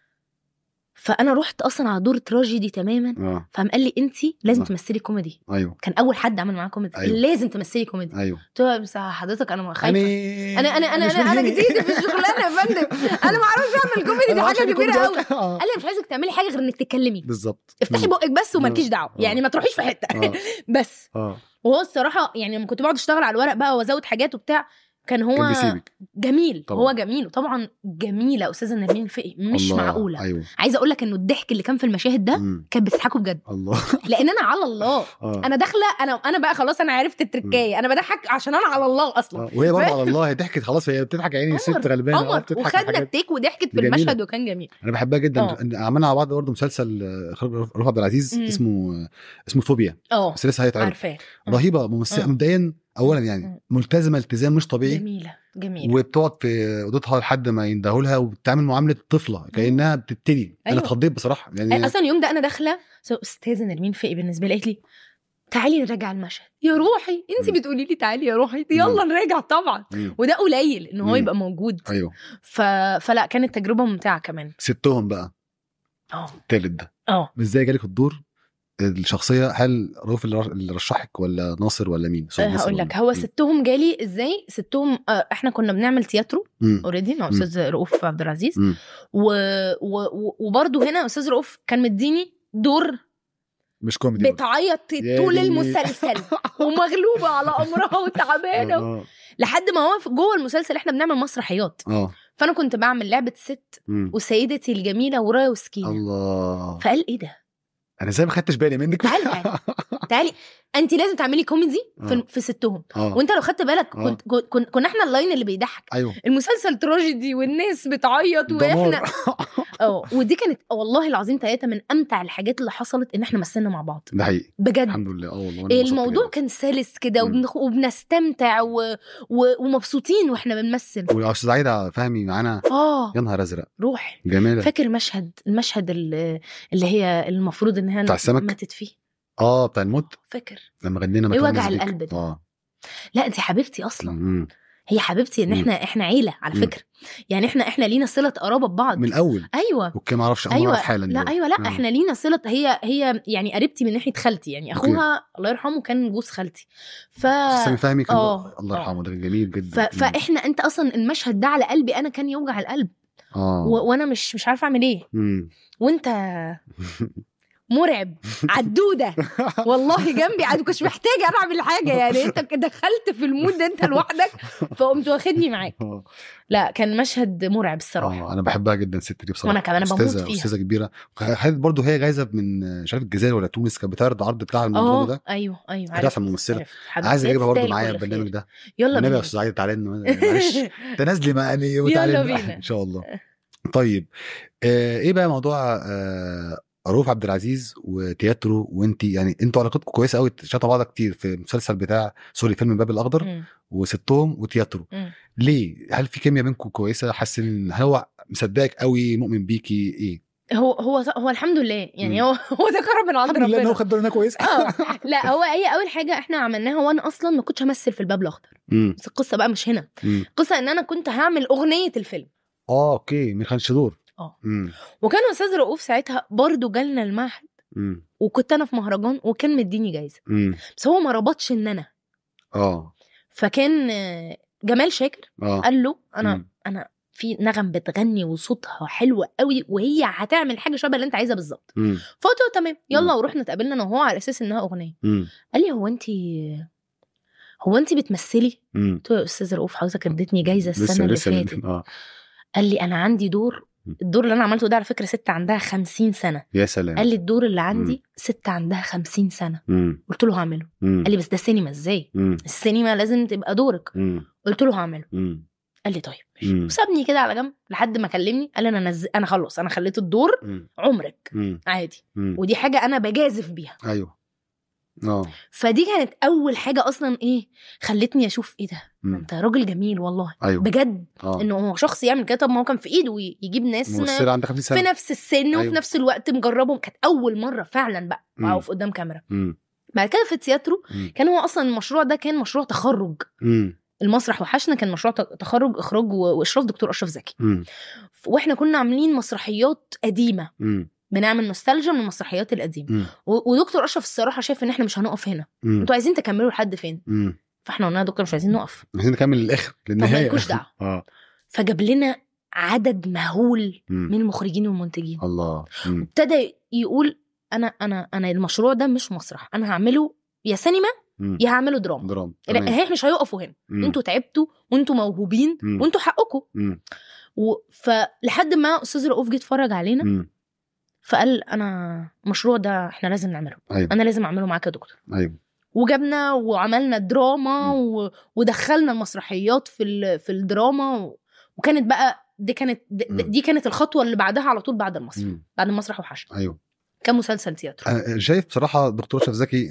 فانا رحت اصلا على دور تراجيدي تماما اه فقام قال لي انت لازم آه. تمثلي كوميدي ايوه كان اول حد عمل معاه كوميدي أيوة. لازم تمثلي كوميدي ايوه قلت له بس حضرتك انا خايفه انا انا انا انا مش انا, من أنا هنا. جديده في الشغلانه يا فندم انا ما اعرفش اعمل كوميدي دي أنا حاجه عشان كبيره كنت قوي قلت- آه. قال لي مش عايزك تعملي حاجه غير انك تتكلمي بالظبط افتحي مم. بقك بس ومالكيش دعوه آه. يعني ما تروحيش في حته اه بس اه وهو الصراحه يعني لما كنت بقعد اشتغل على الورق بقى وازود حاجات وبتاع كان هو كان بيسيبك جميل طبعا. هو جميل وطبعا جميله استاذه نرمين الفقي مش الله. معقوله ايوه عايزه اقول لك انه الضحك اللي كان في المشاهد ده مم. كانت بتضحكوا بجد الله لان انا على الله اه انا داخله انا انا بقى خلاص انا عرفت التركايه انا بضحك عشان انا على الله اصلا آه. وهي برضه على الله هي ضحكت خلاص هي بتضحك عيني الست قمر. غلبانه آه، قمر بتضحك وخدنا حاجات. التيك وضحكت في جميلة. المشهد وكان جميل انا بحبها جدا آه. عملنا مع بعض برضه مسلسل آه، اخراج رؤوف عبد العزيز مم. اسمه اسمه فوبيا اه بس لسه هيتعرض عارفاه آه. رهيبه ممثله آه. مبدئيا اولا مم. يعني ملتزمه التزام مش طبيعي جميله جميله وبتقعد في اوضتها لحد ما يندهوا لها وبتعمل معامله طفله كانها بتبتدي انا أيوة. اتخضيت بصراحه يعني اصلا اليوم ده انا داخله سو- استاذه نرمين فقي بالنسبه لي قالت لي تعالي نراجع المشهد يا روحي انت مم. بتقولي لي تعالي يا روحي يلا نراجع طبعا مم. وده قليل ان هو مم. يبقى موجود ايوه ف... فلا كانت تجربه ممتعه كمان ستهم بقى اه التالت ده اه ازاي جالك الدور الشخصيه هل رؤوف اللي رش- اللي رشحك ولا ناصر ولا مين أستاذ ناصر هقول ولا لك مين؟ هو مم. ستهم جالي ازاي ستهم آه، احنا كنا بنعمل تياترو مم. اوريدي مع مم. استاذ رؤوف عبد العزيز مم. و... و... و... وبرده هنا استاذ رؤوف كان مديني دور مش كوميدي برضه. بتعيط يا طول ديني. المسلسل ومغلوبه على امرها وتعبانه اه لحد ما هو في- جوه المسلسل احنا بنعمل مسرحيات اه فانا كنت بعمل لعبه ست مم. وسيدتي الجميله ورايا وسكينه الله فقال ايه ده انا ازاي ما خدتش بالي منك تعالي تعالي تعالي انت لازم تعملي كوميدي في, آه. في ستهم اه وانت لو خدت بالك آه. كنت كنت كنا احنا اللاين اللي بيضحك ايوه المسلسل تراجيدي والناس بتعيط واحنا دمار اه ودي كانت والله العظيم ثلاثه من امتع الحاجات اللي حصلت ان احنا مثلنا مع بعض ده حقيقي بجد الحمد لله اه والله أنا انبسطت الموضوع جداً. كان سلس كده مم. وبنخ- وبنستمتع و... و... ومبسوطين واحنا بنمثل واستاذ عايده فهمي معانا اه يا نهار ازرق روح جميله فاكر مشهد المشهد اللي, اللي هي المفروض انها بتاع السمك؟ ماتت فيه اه بتاع الموت فاكر لما غنينا إيه مكان وجع مزيكا. القلب ده؟ اه لا دي حبيبتي اصلا مم. هي حبيبتي ان مم. احنا احنا عيله على مم. فكره يعني احنا احنا لينا صله قرابه ببعض من الاول ايوه اوكي ما اعرفش انا ايوه اعرف حالا لا دلوقتي. ايوه لا آه. احنا لينا صله هي هي يعني قريبتي من ناحيه خالتي يعني أوكي. اخوها الله يرحمه كان جوز خالتي ف سامي فهمي كان آه، الله آه. يرحمه ده كان جميل ف... جدا مم. فاحنا انت اصلا المشهد ده على قلبي انا كان يوجع القلب اه و... وانا مش مش عارفه اعمل ايه مم. وانت مرعب عدوده والله جنبي عاد كنتش محتاجه انا اعمل حاجه يعني انت ك- دخلت في المود انت لوحدك فقمت واخدني معاك آه. لا كان مشهد مرعب الصراحه اه انا بحبها جدا الست دي بصراحه وانا كمان بموت استاذه فيها استاذه كبيره خدت برضه هي جايزه من مش عارف الجزائر ولا تونس كانت بتعرض عرض بتاع الموضوع اه ده ايوه ايوه عرفت الممثلة. عرفت. حبيبتي. عايز اجيبها برضه تستاهل معايا كل البرنامج خير. ده يلا النبي يا بينا استاذ عايز تعالى معلش تنازلي مقاني وتعالى يلا لنا. بينا. ان شاء الله طيب آه ايه بقى موضوع آه رؤوف عبد العزيز وتياترو وانت يعني انتوا علاقتكم كويسه قوي شاتوا بعض كتير في المسلسل بتاع سوري فيلم الباب الاخضر مم. وستهم وتياترو مم. ليه هل في كيمياء بينكم كويسه حاسين هل هو مصدقك قوي مؤمن بيكي ايه هو هو هو الحمد لله يعني مم. هو هو ده كرم من عند الحمد لله ان هو ربنا خد بالنا كويس اه لا هو هي اول حاجه احنا عملناها وانا اصلا ما كنتش همثل في الباب الاخضر امم بس القصه بقى مش هنا امم القصه ان انا كنت هعمل اغنيه الفيلم اه اوكي ما كانش دور اه. امم وكان استاذ رؤوف ساعتها برضه جالنا المعهد امم وكنت انا في مهرجان وكان مديني جايزه امم بس هو ما ربطش ان انا اه فكان آه، جمال شاكر اه قال له انا مم. انا في نغم بتغني وصوتها حلو قوي وهي هتعمل حاجه شبه اللي انت عايزها بالظبط مم. فقلت له تمام يلا مم. ورحنا اتقابلنا انا وهو على اساس انها اغنيه مم. قال لي هو انت هو انت بتمثلي مم. قلت له يا استاذ رؤوف حضرتك اديتني جايزه السنه لسه اللي لسه فاتت اه قال لي انا عندي دور مم. الدور اللي انا عملته ده على فكره ست عندها خمسين سنه يا سلام قال لي الدور اللي عندي ست عندها خمسين سنه مم. قلت له هعمله مم. قال لي بس ده سينما ازاي مم. السينما لازم تبقى دورك مم. قلت له هعمله مم. قال لي طيب ماشي. مم. وسابني كده على جنب لحد ما كلمني قال لي انا نز... انا خلص انا خليت الدور مم. عمرك مم. عادي مم. ودي حاجه انا بجازف بيها ايوه اه فدي كانت اول حاجه اصلا ايه خلتني اشوف ايه ده ده مم. انت راجل جميل والله ايوه بجد اه انه هو شخص يعمل كده طب ما هو كان في ايده ي- يجيب ناس ما ممثله عندها 50 في سنه نفس السن وفي أيوة. نفس الوقت مجربهم كانت اول مره فعلا بقى مم. اقف قدام كاميرا مم. بعد كده في تياترو مم. كان هو اصلا المشروع ده كان مشروع تخرج مم. المسرح وحشنا كان مشروع ت- تخرج اخراج و- واشراف دكتور اشرف زكي مم. واحنا كنا عاملين مسرحيات قديمه مم. بنعمل نوستالجيا من المسرحيات القديمه مم. و- ودكتور اشرف الصراحه شايف ان احنا مش هنقف هنا مم. انتوا عايزين تكملوا لحد فين مم. فاحنا قلنا يا دكتور مش عايزين نقف عايزين نكمل للاخر للنهايه مالكوش دعوة. اه فجاب لنا عدد مهول مم. من المخرجين والمنتجين الله مم. ابتدى يقول انا انا انا المشروع ده مش مسرح انا هعمله يا سينما مم. يا هعمله دراما درام لا تمام. هي مش هيقفوا هنا مم. انتوا تعبتوا وانتوا موهوبين مم. وانتوا حقكم مم. و... فلحد ما استاذ رؤوف جه اتفرج علينا مم. فقال انا المشروع ده احنا لازم نعمله ايوه انا لازم اعمله معاك يا دكتور ايوه وجبنا وعملنا دراما مم. و... ودخلنا المسرحيات في ال... في الدراما و... وكانت بقى دي كانت دي, مم. دي كانت الخطوه اللي بعدها على طول بعد المسرح مم. بعد المسرح وحشنا ايوه كان مسلسل تياترو أنا شايف بصراحه دكتور اشرف زكي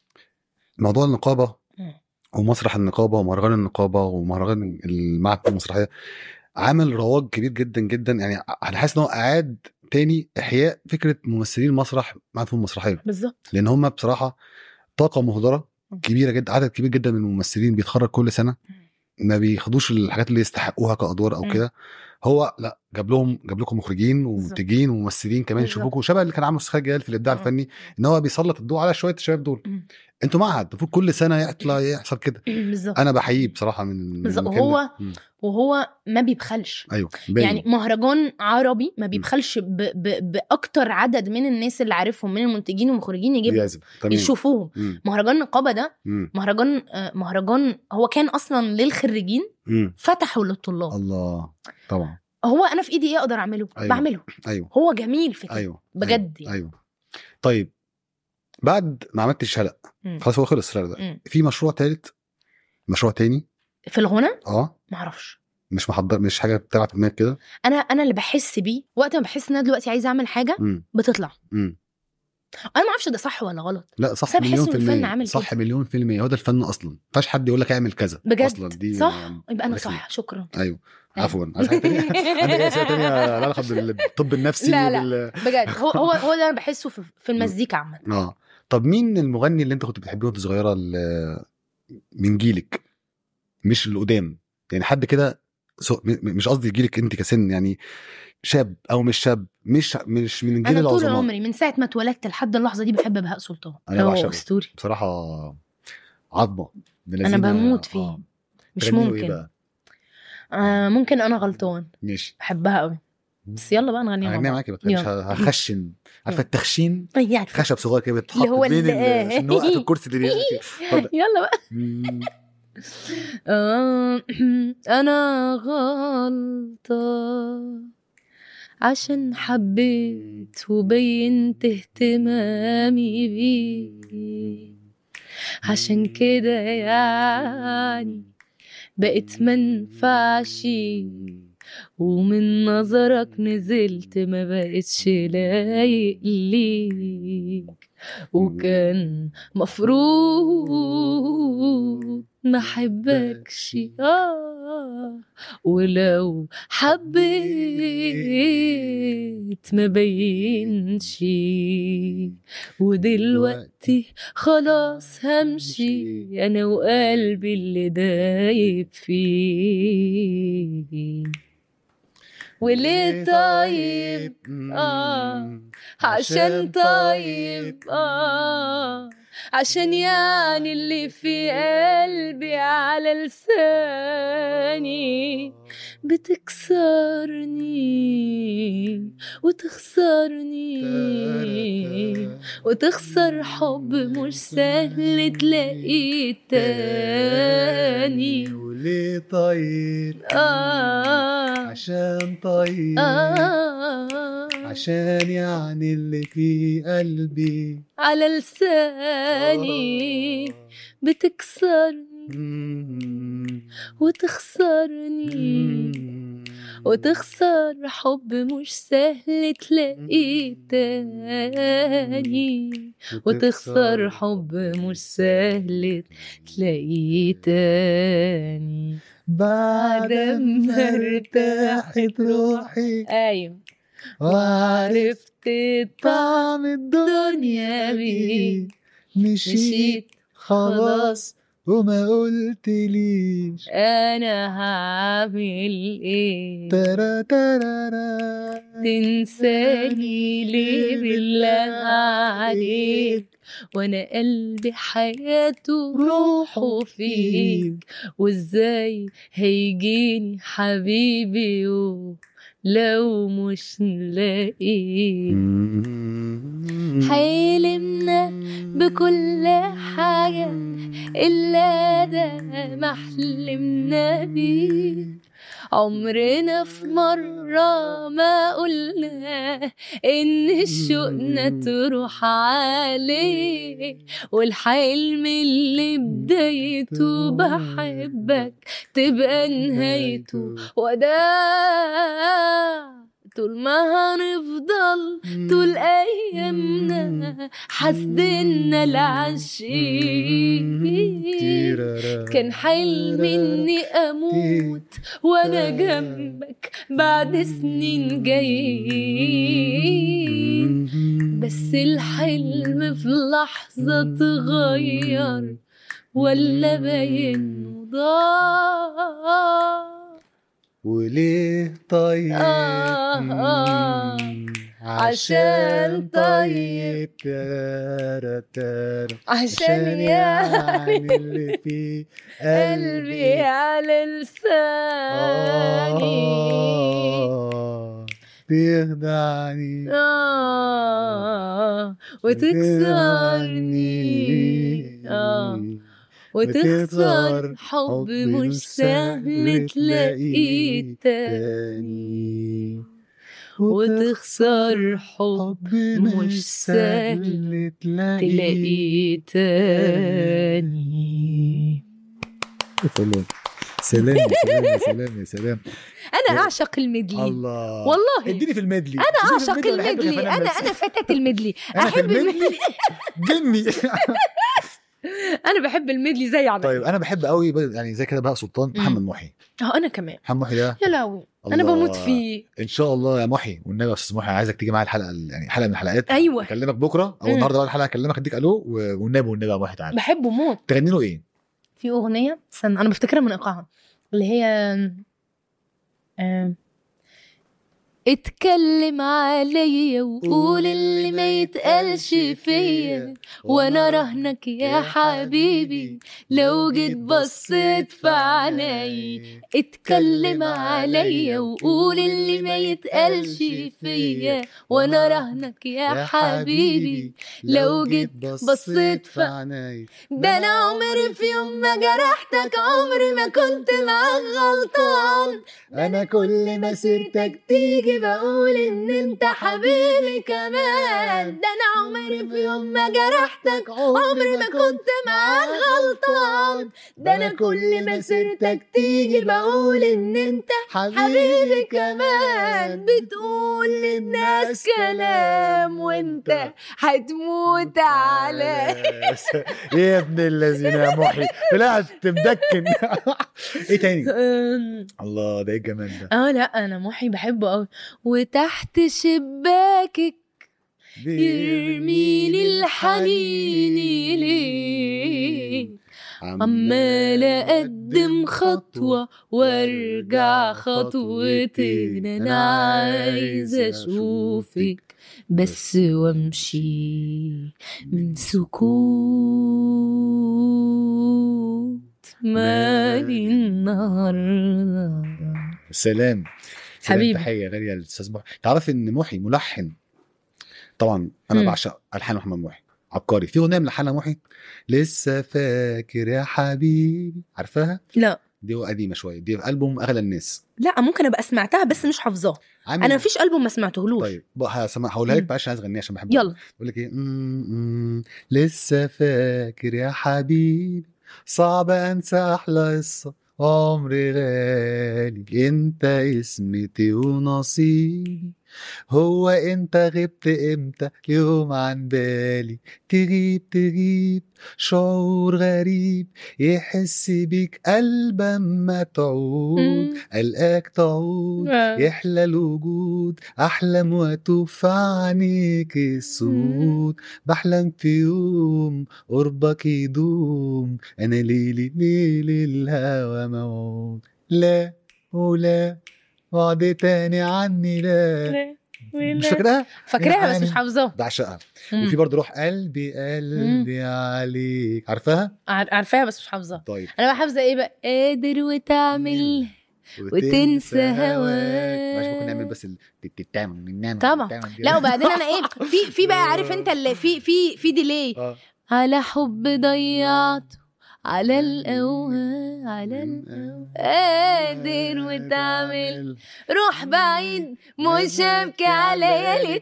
موضوع النقابه مم. ومسرح النقابه ومهرجان النقابه ومهرجان المعهد المسرحيه عمل رواج كبير جدا جدا يعني انا حاسس ان هو اعاد تاني احياء فكره ممثلين المسرح معهد المسرحيه بالظبط لان هم بصراحه طاقه مهدره مم. كبيره جدا عدد كبير جدا من الممثلين بيتخرج كل سنه ما بياخدوش الحاجات اللي يستحقوها كادوار او مم. كده هو لا جاب لهم جاب لكم مخرجين ومنتجين وممثلين كمان بالظبط. يشوفوكوا شبه اللي كان عامله استاذ جلال في الابداع آه. الفني ان هو بيسلط الضوء على شويه الشباب دول مم. انتوا معهد المفروض كل سنه يطلع يحصل كده بالظبط انا بحييه بصراحه من من بالظبط. المكان ده. وهو مم. وهو ما بيبخلش ايوه باين. يعني مهرجان عربي ما بيبخلش ب... ب... باكتر عدد من الناس اللي عارفهم من المنتجين والمخرجين يجيب بيعزب تمام يشوفوهم مم. مهرجان النقابه ده مم. مهرجان آه، مهرجان هو كان اصلا للخريجين مم. فتحوا للطلاب الله طبعا هو انا في ايدي ايه اقدر اعمله أيوة. بعمله ايوه هو جميل في كده ايوه بجد ايوه, يعني. أيوة. طيب بعد ما عملت الشلق مم. خلاص هو خلص الشلق ده مم. في مشروع تالت مشروع تاني في الغنى اه معرفش مش محضر مش حاجه بتلعب في دماغك كده انا انا اللي بحس بيه وقت ما بحس ان انا دلوقتي عايزه اعمل حاجه مم. بتطلع مم. انا ما اعرفش ده صح ولا غلط لا بس صح أنا بحس مليون إن في الفن المية عامل صح كده. مليون في المية هو ده الفن اصلا ما ينفعش حد يقول لك اعمل كذا بجد اصلا دي صح يعني يبقى انا رخمة. صح شكرا ايوه أيوة. عفوا عايز حاجه تانية عندك اي اسئله تانية لها علاقه بالطب النفسي لا، لا. وبال... بجد هو هو هو ده انا بحسه في, في المزيكا عامه اه طب مين المغني اللي انت كنت بتحبيه وانت صغيره ال- من جيلك مش القدام يعني حد كده سو- م- م- مش قصدي جيلك انت كسن يعني شاب او مش شاب مش مش من الجيل انا طول العظماء عمري من ساعه ما اتولدت لحد اللحظه دي بحب بهاء سلطان أنا هو بعشقه. اسطوري بصراحه عظمه ابن انا لذينة. بموت فيه آه. مش تغني له إيه ممكن بقى؟ آه ممكن انا غلطان ماشي بحبها قوي بس يلا بقى نغنيها مع هغنيها بعض معاكي بقى مش يلا. هخشن عارفه يلا. التخشين أي عارفة. خشب صغير كده بيتحط اللي هو بين ال- ال- عشان نوقف الكرسي اللي بينزل كده. اتفضل. يلا بقى مم. آه، أنا غلطة عشان حبيت وبينت اهتمامي بيه عشان كده يعني بقيت منفعش ومن نظرك نزلت ما بقتش لايق ليك وكان مفروض ما احبكش اه ولو حبيت ما بينش ودلوقتي خلاص همشي انا وقلبي اللي دايب فيه وليه طيب آه عشان طيب اه عشان يعني اللي في قلبي على لساني بتكسرني وتخسرني وتخسر حب مش سهل تلاقيه تاني وليه طير آه عشان طير آه عشان يعني اللي في قلبي على لساني بتكسرني وتخسرني وتخسر حب مش سهل تلاقيه تاني وتخسر حب مش سهل تلاقيه تاني بعد ما ارتاحت روحي ايوه وعرفت عرفت طعم الدنيا الدنيا بيه بيه مشيت مشيت خلاص وما قلتليش انا هعمل ايه ترى ترى تنساني ليه بالله عليك وانا قلبي حياته روحه فيك وازاي هيجيني حبيبي و- لو مش نلاقيك حلمنا بكل حاجة إلا ده ما حلمنا بيه عمرنا في مرة ما قلنا إن شوقنا تروح عليه والحلم اللي بدايته بحبك تبقى نهايته وداع طول ما هنفضل طول أيامنا حاسدنا العشيق كان حلمي إني أموت وأنا جنبك بعد سنين جايين بس الحلم في لحظة اتغير ولا باين ضاع وليه طيب آه، آه. عشان طيب. تارا تارا عشان يعني اللي في قلبي على لساني آه، بيخدعني آه وتكسرني آه وتخسر حب مش سهل تلاقيه تاني وتخسر حب مش سهل تلاقيه تاني سلام سلام يا سلام يا سلام يا سلام انا اعشق الميدلي الله والله اديني في الميدلي انا اديني في اعشق الميدلي، أنا بحب الميدلي الفنان انا بس. انا فتاة الميدلي انا في احب الميدلي الميدلي جني انا بحب الميدلي زي عضلة طيب انا بحب قوي ب- يعني زي كده بقى سلطان محمد محي اه انا كمان محمد محي ده يا لهوي انا الله. بموت فيه ان شاء الله يا محي والنبي يا استاذ محي عايزك تيجي معايا الحلقه ال- يعني حلقه من الحلقات ايوه اكلمك بكره او مم. النهارده بعد الحلقه اكلمك اديك الو و- والنبي والنبي يا محي تعالى بحبه موت تغني له ايه؟ في اغنيه استنى انا بفتكرها من ايقاعها اللي هي آم، اتكلم عليا وقول اللي ما يتقالش فيا وانا رهنك يا حبيبي لو جيت بصيت في عيني اتكلم عليا وقول اللي ما يتقالش فيا وانا رهنك يا حبيبي لو جيت بصيت في عيني ده انا عمري في يوم ما جرحتك عمري ما كنت معاك غلطان انا كل ما سيرتك تيجي بقول ان انت حبيبي كمان ده انا عمري في يوم ما جرحتك عمري ما كنت معاك غلطان ده انا كل ما سيرتك تيجي بقول ان انت حبيبي كمان بتقول للناس كلام وانت هتموت على ايه يا ابن الذين يا محي طلعت مدكن ايه تاني الله ده ايه الجمال ده اه لا انا محي بحبه قوي وتحت شباكك يرميني الحنين ليه عمالة أقدم خطوة وارجع خطوتين أنا عايزة أشوفك بس وامشي من سكوت مالي النهارده سلام سلام حبيبي. تحيه غاليه للاستاذ محي تعرف ان محي ملحن طبعا انا مم. بعشق الحان محمد محي عبقري في اغنيه ملحنها محي لسه فاكر يا حبيبي عارفاها لا دي قديمه شويه دي في البوم اغلى الناس لا ممكن ابقى سمعتها بس مش حافظاه عامل انا مفيش البوم ما سمعتهولوش طيب بقى هسمع هقولها لك مم. بقى عشان عايز اغنيها عشان بحبها يلا بقول لك ايه مم، مم، لسه فاكر يا حبيبي صعب انسى احلى قصه عمري غالي انت اسمتي ونصيبي هو انت غبت امتى يوم عن بالي تغيب تغيب شعور غريب يحس بيك قلب اما تعود مم. القاك تعود يحلى الوجود احلم واتوب في عينيك السود بحلم في يوم قربك يدوم انا ليلي ليلي الهوى موعود لا ولا بعد تاني عني لا مش فاكرها فاكراها بس مش يعني- حافظاها بعشقها مم. وفي برضه روح قلبي قلبي عليك عارفاها عار- عارفاها بس مش حافظاها طيب انا بقى حافظه ايه بقى قادر وتعمل وتنسى هواك. مش ممكن نعمل بس ال تتتام ننام طبعا. نتعمل دي. لا وبعدين انا ايه في في بقى عارف انت اللي في في في ديلي اه على حب ضيعته على القهوة على القهوة قادر وتعمل روح بعيد مش هبكي على ليالي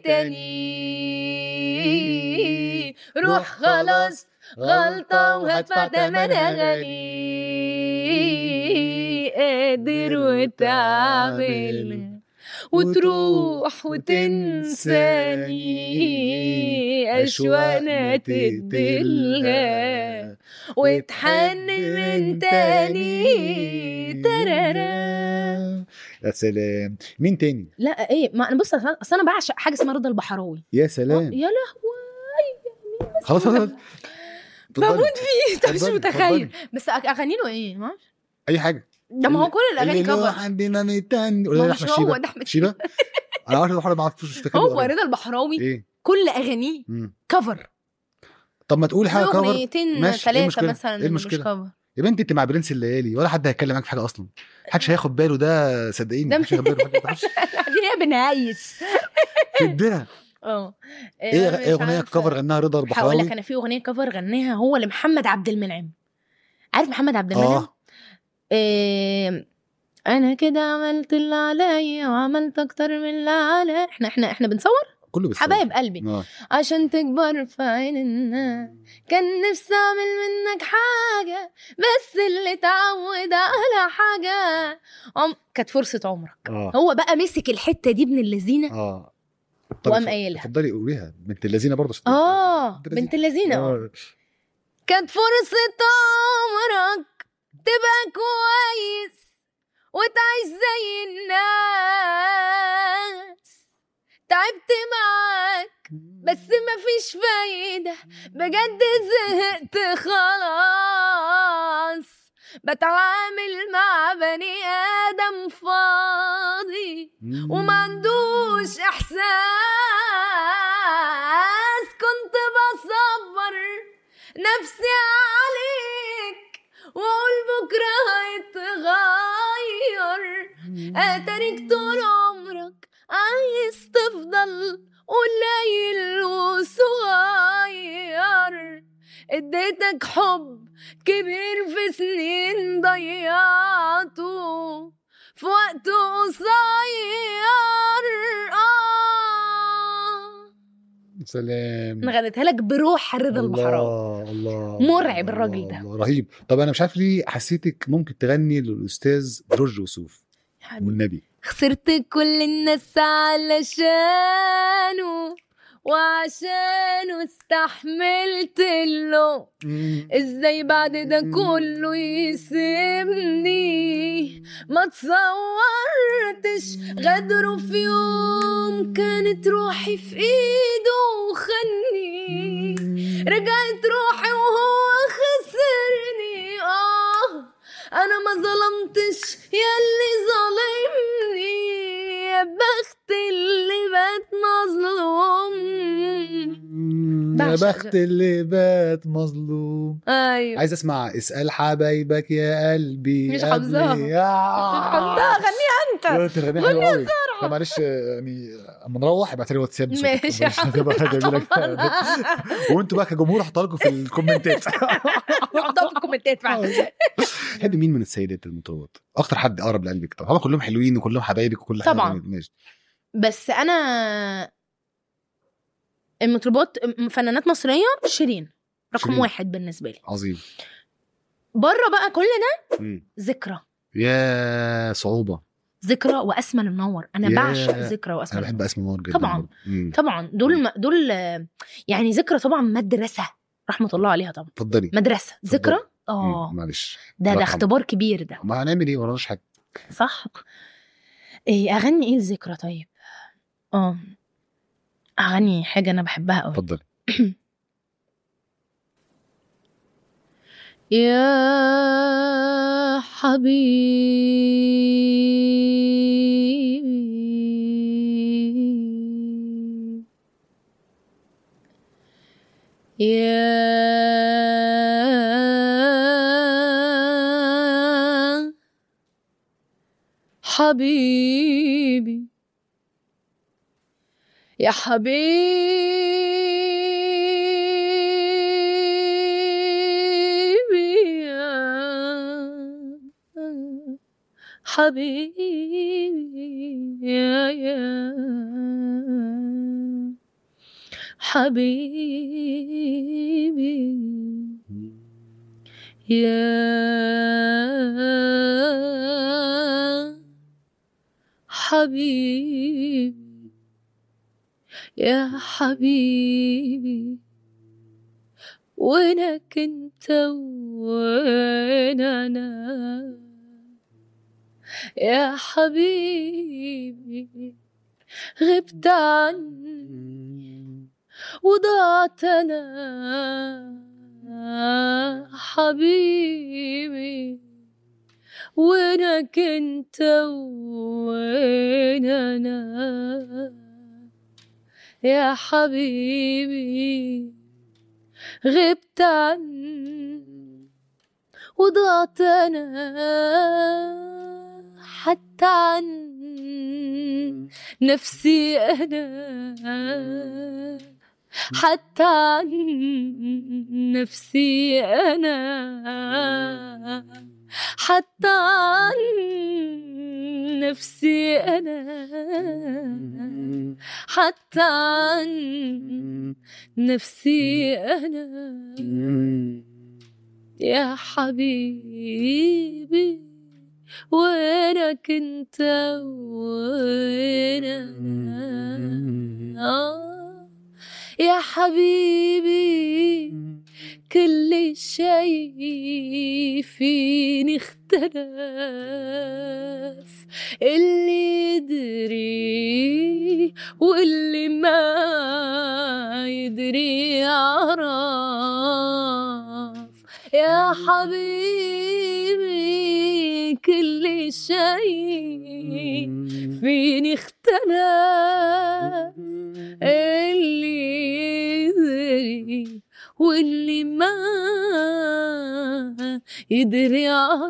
تاني روح خلاص غلطة وهدفع تمنها غالي قادر وتعمل وتروح وتنساني أشواقنا تدلها وتحنن من تاني ترارا يا سلام مين تاني لا ايه ما انا بص اصل أصل انا بعشق حاجه اسمها رضا البحراوي يا سلام يا لهوي خلاص خلاص بموت فيه انت مش اتفضلي، متخيل اتفضلي. بس أغ- اغاني له ايه ما أعرفش. اي حاجه ده ما هو كل الاغاني اللي له كفر عندنا ميتان ما ولا هو ده مش احمد هو شيبه ده احمد شيبه انا عارف الحوار ما اعرفش مش فاكر له هو أغاني. رضا البحراوي ايه كل اغانيه مم. كفر طب ما تقولي حاجه له كفر اغنيتين ماشي، إيه ثلاثه المشكلة؟ مثلا إيه اللي مش المشكلة؟ كفر يا بنتي انت مع برنس الليالي ولا حد هيتكلم معاك في حاجه اصلا محدش هياخد باله ده صدقيني ده محدش هياخد باله محدش- محدش هي بنعيش في الدنيا اه ايه مش ايه اغنيه عارفة. كفر غناها رضا هقول لك البحراوي انا في اغنيه كفر غناها هو لمحمد عبد المنعم عارف محمد عبد المنعم اه إيه انا كده عملت اللي عليا وعملت اكتر من اللي عليا احنا احنا احنا بنصور كله بس حبايب قلبي اه عشان تكبر في عين الناس كان نفسي اعمل منك حاجه بس اللي اتعود على حاجه عم... كانت فرصه عمرك اه هو بقى مسك الحته دي ابن اللذينه اه وقام ف- قايلها. اتفضلي قوليها بنت اللذينه برضه عشان- اه بنت بنت اللذينه آه. آه. كانت فرصة عمرك تبقى كويس وتعيش زي الناس تعبت معاك بس مفيش فايدة بجد زهقت خلاص بتعامل مع بني آدم فاضي وما عندوش احساس كنت بصبر نفسي عليك واقول بكره هيتغير اتاريك طول عمرك عايز تفضل قليل وصغير اديتك حب كبير في سنين ضيعته في وقت قصير اه سلام انا غنيتها لك بروح رضا البحراوي الله الله مرعب الله، الراجل ده. الله، رهيب طب انا مش عارف ليه حسيتك ممكن تغني للاستاذ جورج وسوف والنبي خسرت كل الناس علشانه وعشانه استحملت له ازاي بعد ده كله يسيبني ما تصورتش غدره في يوم كانت روحي في ايده وخني رجعت روحي وهو خسرني انا ما ظلمتش ياللي ظالمني يا بخت اللي بات مظلوم يا بعشق بخت اللي بات مظلوم ايوه عايز اسمع اسال حبايبك يا قلبي مش قبل- حافظاها. يا حمدها غنيها انت لا، تغنيها حلوه قوي طب معلش يعني اما نروح ابعت لي واتساب بصوتك. ماشي يا مش هتبقى جميله كده. وانتوا بقى كجمهور هحطها لكم في الكومنتات حطها في الكومنتات فعلا تحب مين من السيدات المطربات اكتر حد اقرب لقلبك طبعا كلهم حلوين وكلهم حبايبك وكل حاجه طبعاً. ماشي بس انا المطربات فنانات مصريه شيرين رقم شيرين. واحد بالنسبه لي عظيم بره بقى كل ده مم. ذكرى يا صعوبه ذكرى واسمى المنور انا يا- بعشق ذكرى واسمى انا بحب المنور اسماء نور جدا طبعاً. برضه. مم. طبعا دول م- دول آه، يعني ذكرى طبعا مدرسه رحمه الله عليها طبعا اتفضلي مدرسه اتفضلي. ذكرى مم. اه معلش ده ده الله اختبار كبير ده ما هنعمل ايه وراناش حاجه صح ايه اغني ايه الذكرى طيب اه اغني حاجه انا بحبها قوي اتفضلي يا حبيبي يا حبيبي يا حبيبي يا حبيبي يا يا حبيبي يا حبيبي يا حبيبي وينك انت وين انا يا حبيبي غبت عني وضعت انا حبيبي وينك انت وين انا يا حبيبي غبت عني وضعت انا حتى عن نفسي انا حتى عن نفسي انا حتى عن نفسي انا حتى عن نفسي انا يا حبيبي وينك انت وين انا آه يا حبيبي كل شيء فيني اختلف اللي يدري واللي ما يدري عرف يا حبيبي كل شيء فيني اختلف اللي يدري واللي ما يدري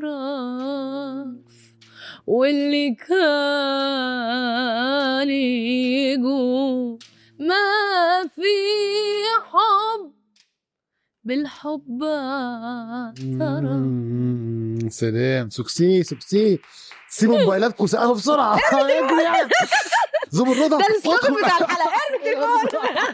عرف واللي كان يقول ما في حب بالحب ترى مم، سلام سكسي سكسي سيبوا موبايلاتكم سقفوا بسرعه اجري يعني زوم الرضا ده السلوجن بتاع الحلقه ارمي التليفون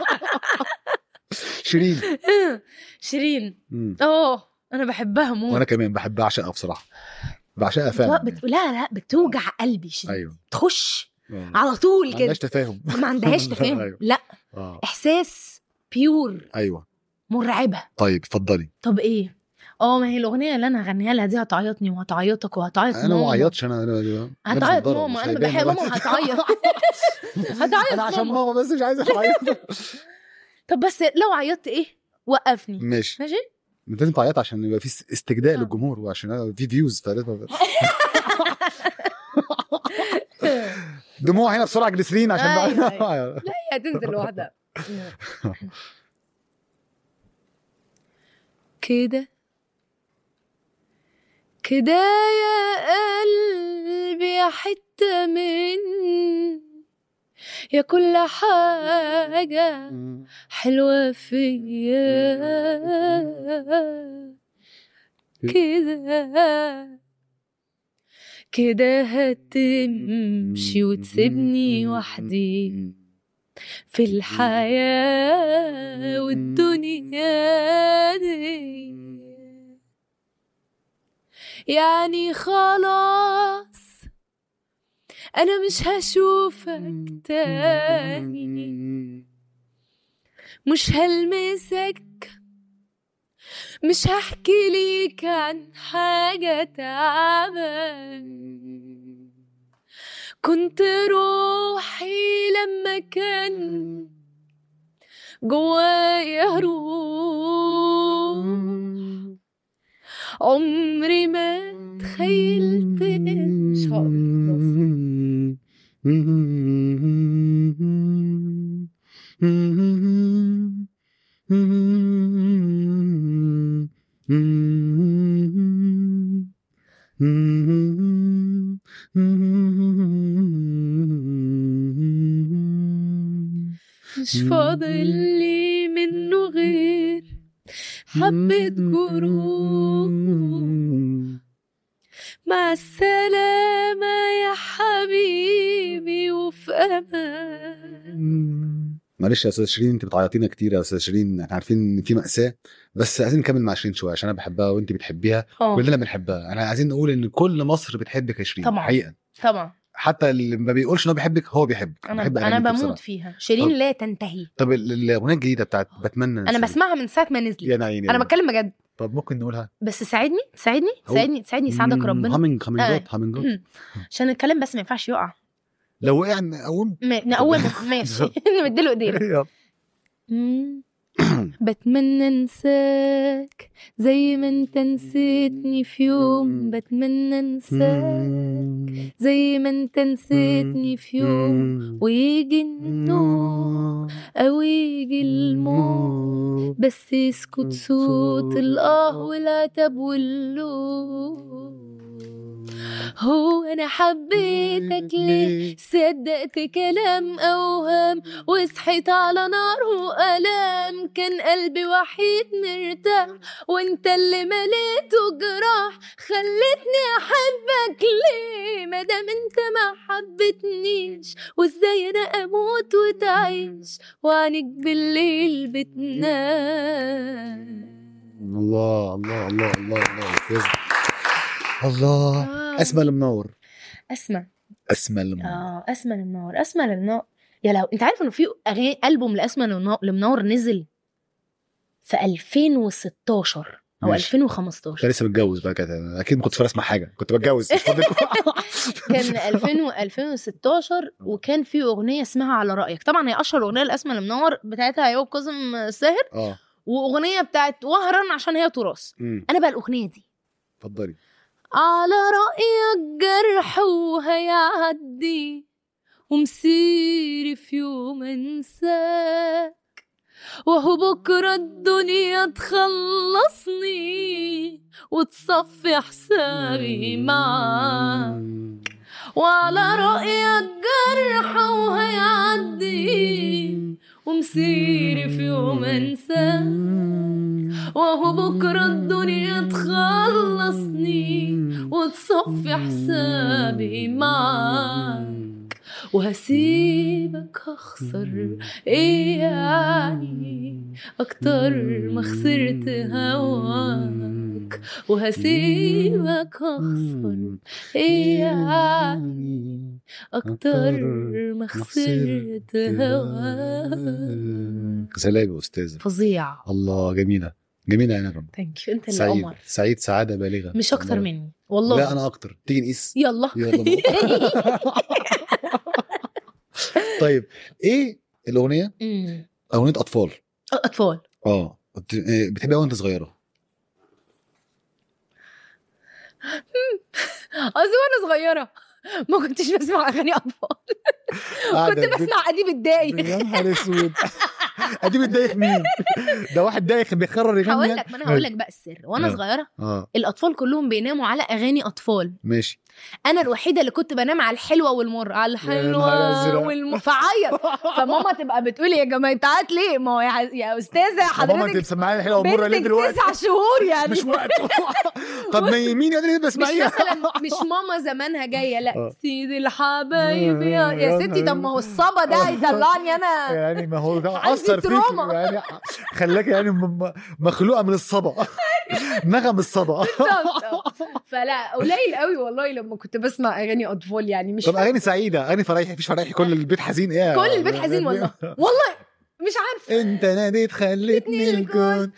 شيرين شيرين مم. اه انا بحبها موت وانا كمان بحب اعشقها بصراحه بعشقها فعلا بت... لا لا بتوجع قلبي شيرين ايوه تخش آه. على طول ما كده عندناش تفاهم ما عندهاش تفاهم أيوة. لا اه احساس بيور ايوه مرعبه طيب اتفضلي طب ايه اه ما هي الاغنيه اللي انا هغنيها لها دي هتعيطني وهتعيطك وهتعيط انا ما ماما. عيطش انا انا أنا هتعيط متضرر، ماما مش انا هيبان بحب دلوقتي. ماما هتعيط هتعيط انا عشان ماما ماما بس مش عايز اعيط طب بس لو عيطت ايه وقفني ماشي ماشي انت لازم تعيط عشان يبقى في استجداء آه. للجمهور وعشان في فيوز فلازم دموع هنا بسرعه جليسرين عشان أيوة، بقى لا هي هتنزل لوحدها كده كده يا قلبي يا حتة من يا كل حاجة حلوة فيا كده كده هتمشي وتسيبني وحدي في الحياة والدنيا دي يعني خلاص أنا مش هشوفك تاني مش هلمسك مش هحكي ليك عن حاجة تعبان كنت روحي لما كان جوايا روح عمري ما تخيلت مش هقدر مش فاضل لي منه غير حبة جروح مع السلامة يا حبيبي وفي أمان معلش يا استاذ شيرين انت بتعيطينا كتير يا استاذ شيرين احنا عارفين ان في مأساة بس عايزين نكمل مع شيرين شويه عشان انا بحبها وانت بتحبيها اه كلنا بنحبها انا عايزين نقول ان كل مصر بتحبك يا شيرين طبعاً. حقيقه طبعا حتى اللي ما بيقولش ان هو بيحبك هو بيحبك أنا بحب أنا أغانيك بموت بصراحة. فيها شيرين طب- لا تنتهي طب ال- الاغنيه الجديده بتاعت بتمنى أنا ننساك. بسمعها من ساعة ما نزلت يا عيني أنا بتكلم بجد طب ممكن نقولها بس ساعدني ساعدني هو- ساعدني ساعدني يساعدك ربنا هامينج هامينج آه. جوت هامينج جوت عشان الكلام بس ما ينفعش يقع لو وقع نقوم ما- نقومه ماشي نمدله ايدينا يلا. مم. بتمنى انساك زي ما انت نسيتني في يوم بتمنى انساك زي ما انت نسيتني في يوم ويجي النوم او يجي الموت بس يسكت صوت الاه والعتب واللوم هو انا حبيتك ليه صدقت كلام اوهام وصحيت على نار وألام كان قلبي وحيد مرتاح وانت اللي مليته جراح خلتني احبك ليه مادام انت ما حبتنيش وازاي انا اموت وتعيش وعنك بالليل بتنام الله الله الله الله الله أستاذ. الله آه. اسمى المنور اسمع اسمى المنور اه اسمى المنور اسمى المنور يا لو انت عارف انه في اغاني البوم لاسمى المنور- المنور نزل في 2016 او ماشي. 2015 انت لسه متجوز بقى كده اكيد ما كنتش فارق اسمع حاجه كنت بتجوز مش فاضل. كان 2000 و 2016 وكان في اغنيه اسمها على رايك طبعا هي اشهر اغنيه لاسمى المنور بتاعتها ايوب كاظم الساهر اه واغنيه بتاعت وهرا عشان هي تراث أمم، انا بقى الاغنيه دي اتفضلي على رأيك جرح وهيعدي ومسيري في يوم انساك وهو بكرة الدنيا تخلصني وتصفي حسابي معاك وعلى رأيك جرح وهيعدي ومسيري في يوم انساك وهو بكرة الدنيا تخلصني وتصفي حسابي معاك وهسيبك اخسر ايه يعني اكتر ما خسرت هواك وهسيبك اخسر ايه يعني اكتر ما خسرت هواك سلام يا استاذه فظيع الله جميله جميله يا نغم ثانك يو انت اللي سعيد قمر سعيد سعاده بالغه مش اكتر الله. مني والله لا انا اكتر تيجي نقيس يلا يلا طيب ايه الاغنيه أمم. اغنيه اطفال اطفال اه بت- إيه، بتحبيها وانت صغيره قصدي وانا صغيره ما كنتش بسمع اغاني اطفال كنت بسمع اديب الدايخ يا نهار اسود ادي متضايق مين؟ ده واحد دايخ بيقرر يغني هقول يعني؟ لك ما انا هقول لك بقى السر وانا آه. صغيره اه الاطفال كلهم بيناموا على اغاني اطفال ماشي انا الوحيده اللي كنت بنام على الحلوه والمر على نهار الحلوه أزرق. والم... فعيط فماما تبقى بتقول يا جماعه ليه ما هو يا, يا استاذه ماما انت حضرتك مسمعاني الحلوه ومره ليه بنتك دلوقتي؟ تسع شهور يعني مش وقت طب ما مين قادر يبقى مش اسمعيها مثلا مش ماما زمانها جايه لا آه. سيدي الحبايب يا, يا ستي طب ما هو الصبا ده هيدلعني انا يعني ما هو ده عندي اثر فيك تروما. يعني خلاك يعني م- م- مخلوقه من الصبا نغم الصبا بالظبط. فلا قليل قوي والله لما كنت بسمع اغاني اطفال يعني مش طب اغاني سعيده اغاني فرايحي مفيش فرايحي كل البيت حزين ايه كل البيت حزين والله والله مش عارفه انت ناديت خلتني الكون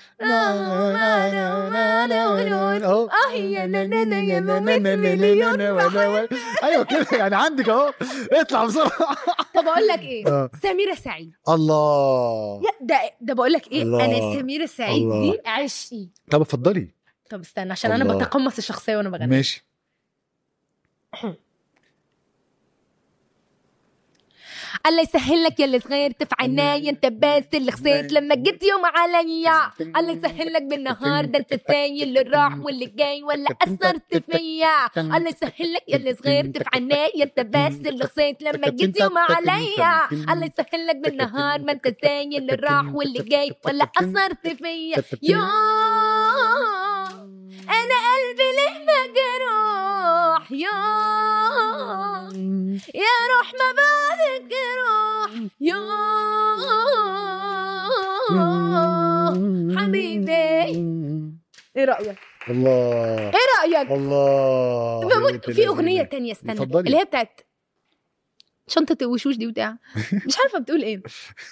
اهو اه يا نانا يا مامت مليون ايوه كده يعني عندك اهو اطلع بسرعه طب اقول لك ايه آه. سميرة سعيد الله يا ده ده بقول لك ايه الله. انا سميرة سعيد الله. دي عشقي طب اتفضلي طب استنى عشان انا الله. بتقمص الشخصيه وانا بغني ماشي الله يسهل لك يا اللي صغير في عناية انت بس اللي خسيت لما جيت يوم عليا الله يسهل لك بالنهار ده انت الثاني اللي راح واللي جاي ولا اثرت فيا الله يسهل لك يا اللي صغير في عناية انت بس اللي خسيت لما جيت يوم عليا الله يسهل لك بالنهار ما انت الثاني اللي راح واللي جاي ولا اثرت فيا يا انا قلبي له مجروح يا يا روح ما بعدك روح يا حبيبي ايه رايك الله ايه رايك الله بموت في اغنيه تانية استنى اتفضلي. اللي هي بتاعت شنطه الوشوش دي بتاع مش عارفه بتقول ايه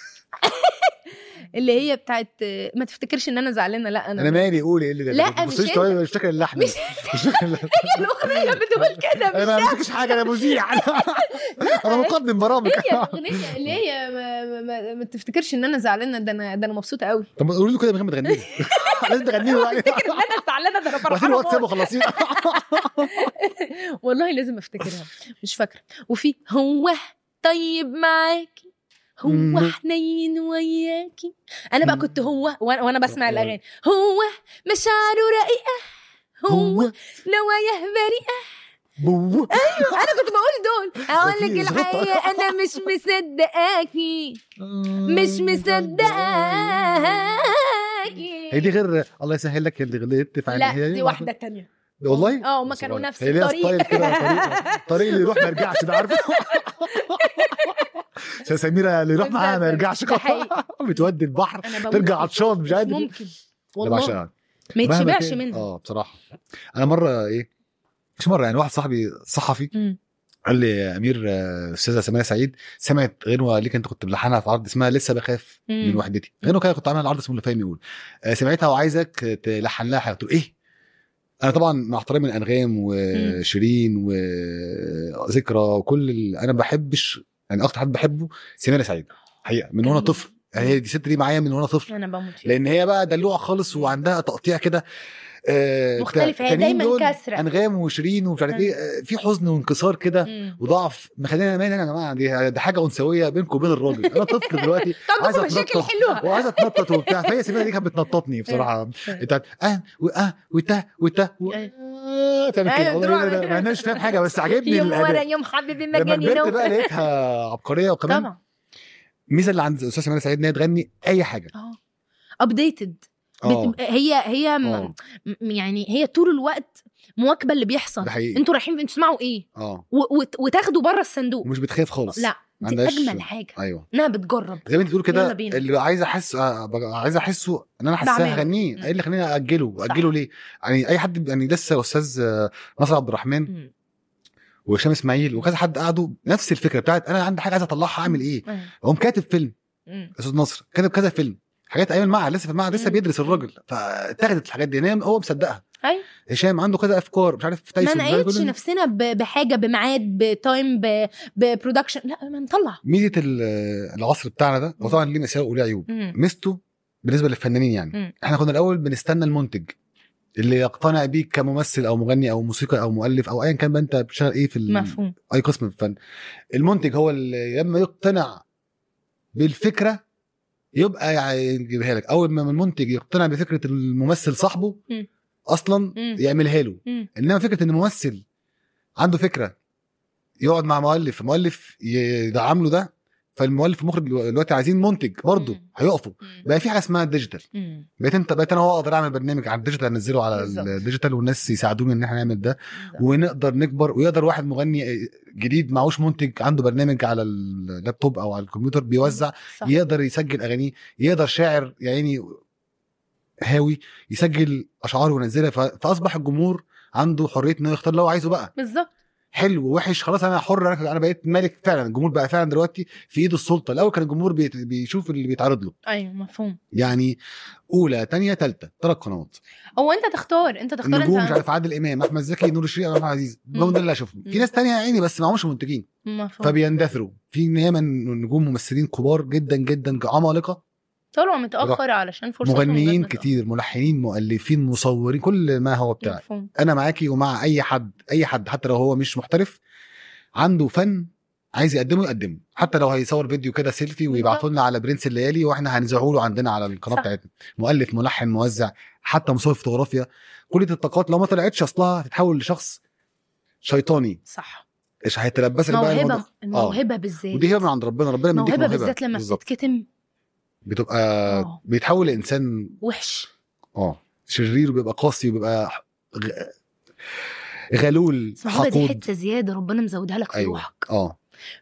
اللي هي بتاعت ما تفتكرش ان انا زعلانه لا انا انا مالي قولي ايه اللي ده لا، ما مش تبصيش انت. طيب مش فاكر اللحن مش مش فاكر اللحن. الاغنيه بتقول كده انا ما مش بمسكش حاجه انا مذيع انا مقدم برامج هي الاغنيه اللي هي ما, ما, ما, ما تفتكرش ان انا زعلانه ده انا ده انا مبسوطه قوي طب قولوا له كده من غير ما تغني له لازم تغني له يعني افتكر ان انا زعلانه ده انا واخدين فرحانه واتساب موت. وخلاصين والله لازم افتكرها مش فاكره وفي هو طيب معاكي هو مم. حنين وياكي انا بقى مم. كنت هو وانا, وأنا بسمع آه. الاغاني هو مشاعره رقيقه هو هو نواياه بريئه بو انا كنت بقول دول اقول لك في زغطة. الحقيقه انا مش مصدقاكي مش مصدقاكي هي دي غير الله يسهل لك اللي غلطت في عيني. هي لا دي واحده تانية والله اه هما كانوا نفس هي ليها الطريق ستايل كده طريق الطريق اللي يروح ما يرجعش ده عارفه عشان سميره اللي يروح معاها ما يرجعش ده حقيقي. بتودي البحر انا بموت ترجع فيه. عطشان مش مش قادر ممكن ده والله بعشقها ما مهما يتشبعش كان- منها اه بصراحه انا مره ايه مش مره يعني واحد صاحبي صحفي مم. قال لي يا امير آه، استاذه سمية سعيد سمعت غنوه ليك انت كنت ملحنها في عرض اسمها لسه بخاف من مم. وحدتي غنوه كده كنت عاملها العرض اسمه اللي فاهم يقول آه، سمعتها وعايزك تلحن لها حاجه قلت له ايه انا طبعا مع احترامي الانغام وشيرين وذكرى وكل ال... انا ما بحبش يعني اكتر حد بحبه سمية سعيد حقيقه من وانا جميل. طفل هي دي الست دي معايا من وانا طفل انا بموت فيها لان هي بقى دلوعه خالص وعندها تقطيع كده آه، مختلفة، هي التانيين دايماً دول كسرة. انغام وشيرين ومش عارف ايه آه، في حزن وانكسار كده مم. وضعف مخلينا مالي انا يا جماعه دي, دي حاجه انثويه بينكم وبين الراجل انا طفل دلوقتي طب عايز عندكم مشاكل اتنطط حلوه وعايز اتنطط وبتاع فهي سميرة دي كانت بتنططني بصراحه بتاعت اه واه وتا وتا و- أيوة. آه، تعمل كده أيوة، والله دروع. لا- لا، مع اني مش فاهم حاجه بس عاجبني يوم ورا الاداء يوم حبيبي لما مجاني كبرت نوم بقى لقيتها عبقريه وكمان طبعا الميزه اللي عند الاستاذ سميرة سعيد ان هي تغني اي حاجه اه ابديتد اه هي هي م- اه م- يعني هي طول الوقت مواكبه اللي بيحصل ده حقيقي انتوا رايحين تسمعوا ايه اه و- وت- وتاخدوا بره الصندوق ومش بتخاف خالص لا ما دي عندهاش- اجمل حاجه ايوه انها بتجرب زي ما انت بتقول يلا كده بينا. اللي عايز احس آه، بقى- عايز احسه ان انا حاساه بعمله. هغنيه مم. ايه اللي خليني اجله صح. اجله ليه يعني اي حد يعني لسه استاذ آه، نصر عبد الرحمن مم. وهشام اسماعيل وكذا حد قعدوا نفس الفكره بتاعت انا عندي حاجه عايز اطلعها اعمل ايه أيوة. هو كاتب فيلم مم. استاذ نصر كاتب كذا فيلم حاجات ايام المعهد لسه في المعهد لسه مم. بيدرس الراجل فاتخذت الحاجات دي نام هو مصدقها ايوه هشام عنده كذا افكار مش عارف ما تايسون مش عارف نقيدش كل- نفسنا ب- بحاجه بميعاد بتايم ب- ببرودكشن لا ما نطلع ميزه ال- العصر بتاعنا ده هو طبعا ليه مساوئ وليه عيوب مم. ميزته بالنسبه للفنانين يعني مم. احنا كنا الاول بنستنى المنتج اللي يقتنع بيك كممثل او مغني او موسيقى او مؤلف او ايا كان بقى انت بتشتغل ايه في ال... مفهوم اي قسم في الفن المنتج هو اللي لما يقتنع بالفكره يبقى يعني يجيبها لك اول ما المنتج يقتنع بفكره الممثل صاحبه مم. اصلا مم. يعملها له مم. انما فكره ان ممثل عنده فكره يقعد مع مؤلف مؤلف يدعم له ده فالمؤلف والمخرج دلوقتي عايزين منتج برضه مم. هيقفوا مم. بقى في حاجه اسمها الديجيتال مم. بقيت انت بقيت انا هو اقدر اعمل برنامج على الديجيتال انزله على بالظبط. الديجيتال والناس يساعدوني ان احنا نعمل ده بالظبط. ونقدر نكبر ويقدر واحد مغني جديد معهوش منتج عنده برنامج على اللابتوب او على الكمبيوتر بيوزع صح. يقدر يسجل اغانيه يقدر شاعر يعني هاوي يسجل اشعار وينزلها ف- فاصبح الجمهور عنده حريه انه يختار اللي هو عايزه بقى بالظبط حلو وحش خلاص انا حر انا انا بقيت مالك فعلا الجمهور بقى فعلا دلوقتي في ايده السلطه الاول كان الجمهور بيت- بيشوف اللي بيتعرض له ايوه مفهوم يعني اولى تانية تالتة ثلاث قنوات هو انت تختار انت تختار النجوم مش انت عارف عادل امام احمد زكي نور الشريف احمد عزيز مم. هم دول اللي اشوفهم في مم. ناس تانية يا عيني بس معهمش منتجين مفهوم فبيندثروا في ياما نجوم ممثلين كبار جدا جدا عمالقه طلعوا متاخر علشان فرصتهم مغنيين جت متأخر. كتير ملحنين مؤلفين مصورين كل ما هو بتاعك مفهوم انا معاكي ومع اي حد اي حد حتى لو هو مش محترف عنده فن عايز يقدمه يقدمه حتى لو هيصور فيديو كده سيلفي ويبعته لنا على برنس الليالي واحنا هنذيعه له عندنا على القناه صح. بتاعتنا مؤلف ملحن موزع حتى مصور فوتوغرافيا كل دي الطاقات لو ما طلعتش اصلها هتتحول لشخص شيطاني صح ايش هيتلبسك بقى موهبه الموضوع. الموهبه بالذات ودي هبه من عند ربنا ربنا مديك موهبه موهبه بالذات لما بالظبط بتتكتم بتبقى آه. بيتحول لانسان وحش اه شرير وبيبقى قاسي وبيبقى غ- غلول بس الموهبه دي حقود حته زياده ربنا مزودها لك في ايوه روحك اه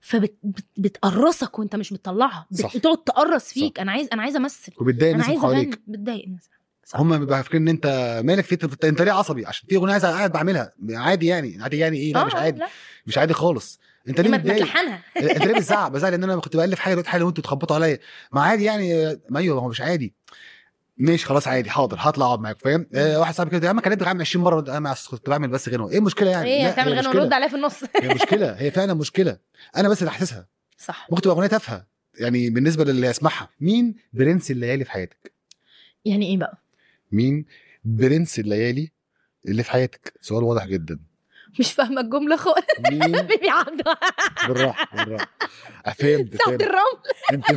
فبتقرصك وانت مش بتطلعها بت- صح. بتقعد تقرص فيك انا عايز انا عايزه امثل وبتضايق انا الناس اللي عايزه حواليك اغني بتضايق الناس صح. هم بيبقى فاكرين ان انت مالك في انت, انت ليه عصبي عشان في اغنيه عايز قاعد بعملها عادي يعني عادي يعني ايه لا مش آه، عادي لا مش عادي خالص انت ليه ما متضايق تلحنها انت ليه بتزعق بزعل ان انا كنت بالف حاجه دلوقتي حاجه وانتوا تخبطوا عليا ما عادي يعني ما ايوه ما هو مش عادي ماشي خلاص عادي حاضر هطلع اقعد معاك فاهم آه واحد صاحبي كده يا عم كلمتك عم 20 مره انا كنت بعمل بس غنوه ايه المشكله يعني ايه لا، هتعمل هي غنى مشكلة. ونرد عليها في النص هي مشكله هي فعلا مشكله انا بس اللي حاسسها صح ممكن تبقى اغنيه تافهه يعني بالنسبه للي يسمعها مين برنس الليالي في حياتك يعني ايه بقى مين برنس الليالي اللي في حياتك سؤال واضح جدا مش فاهمه الجمله خالص مين حبيبي عبده بالراحه بالراحه فهمت ساعة فهمت الرمل انت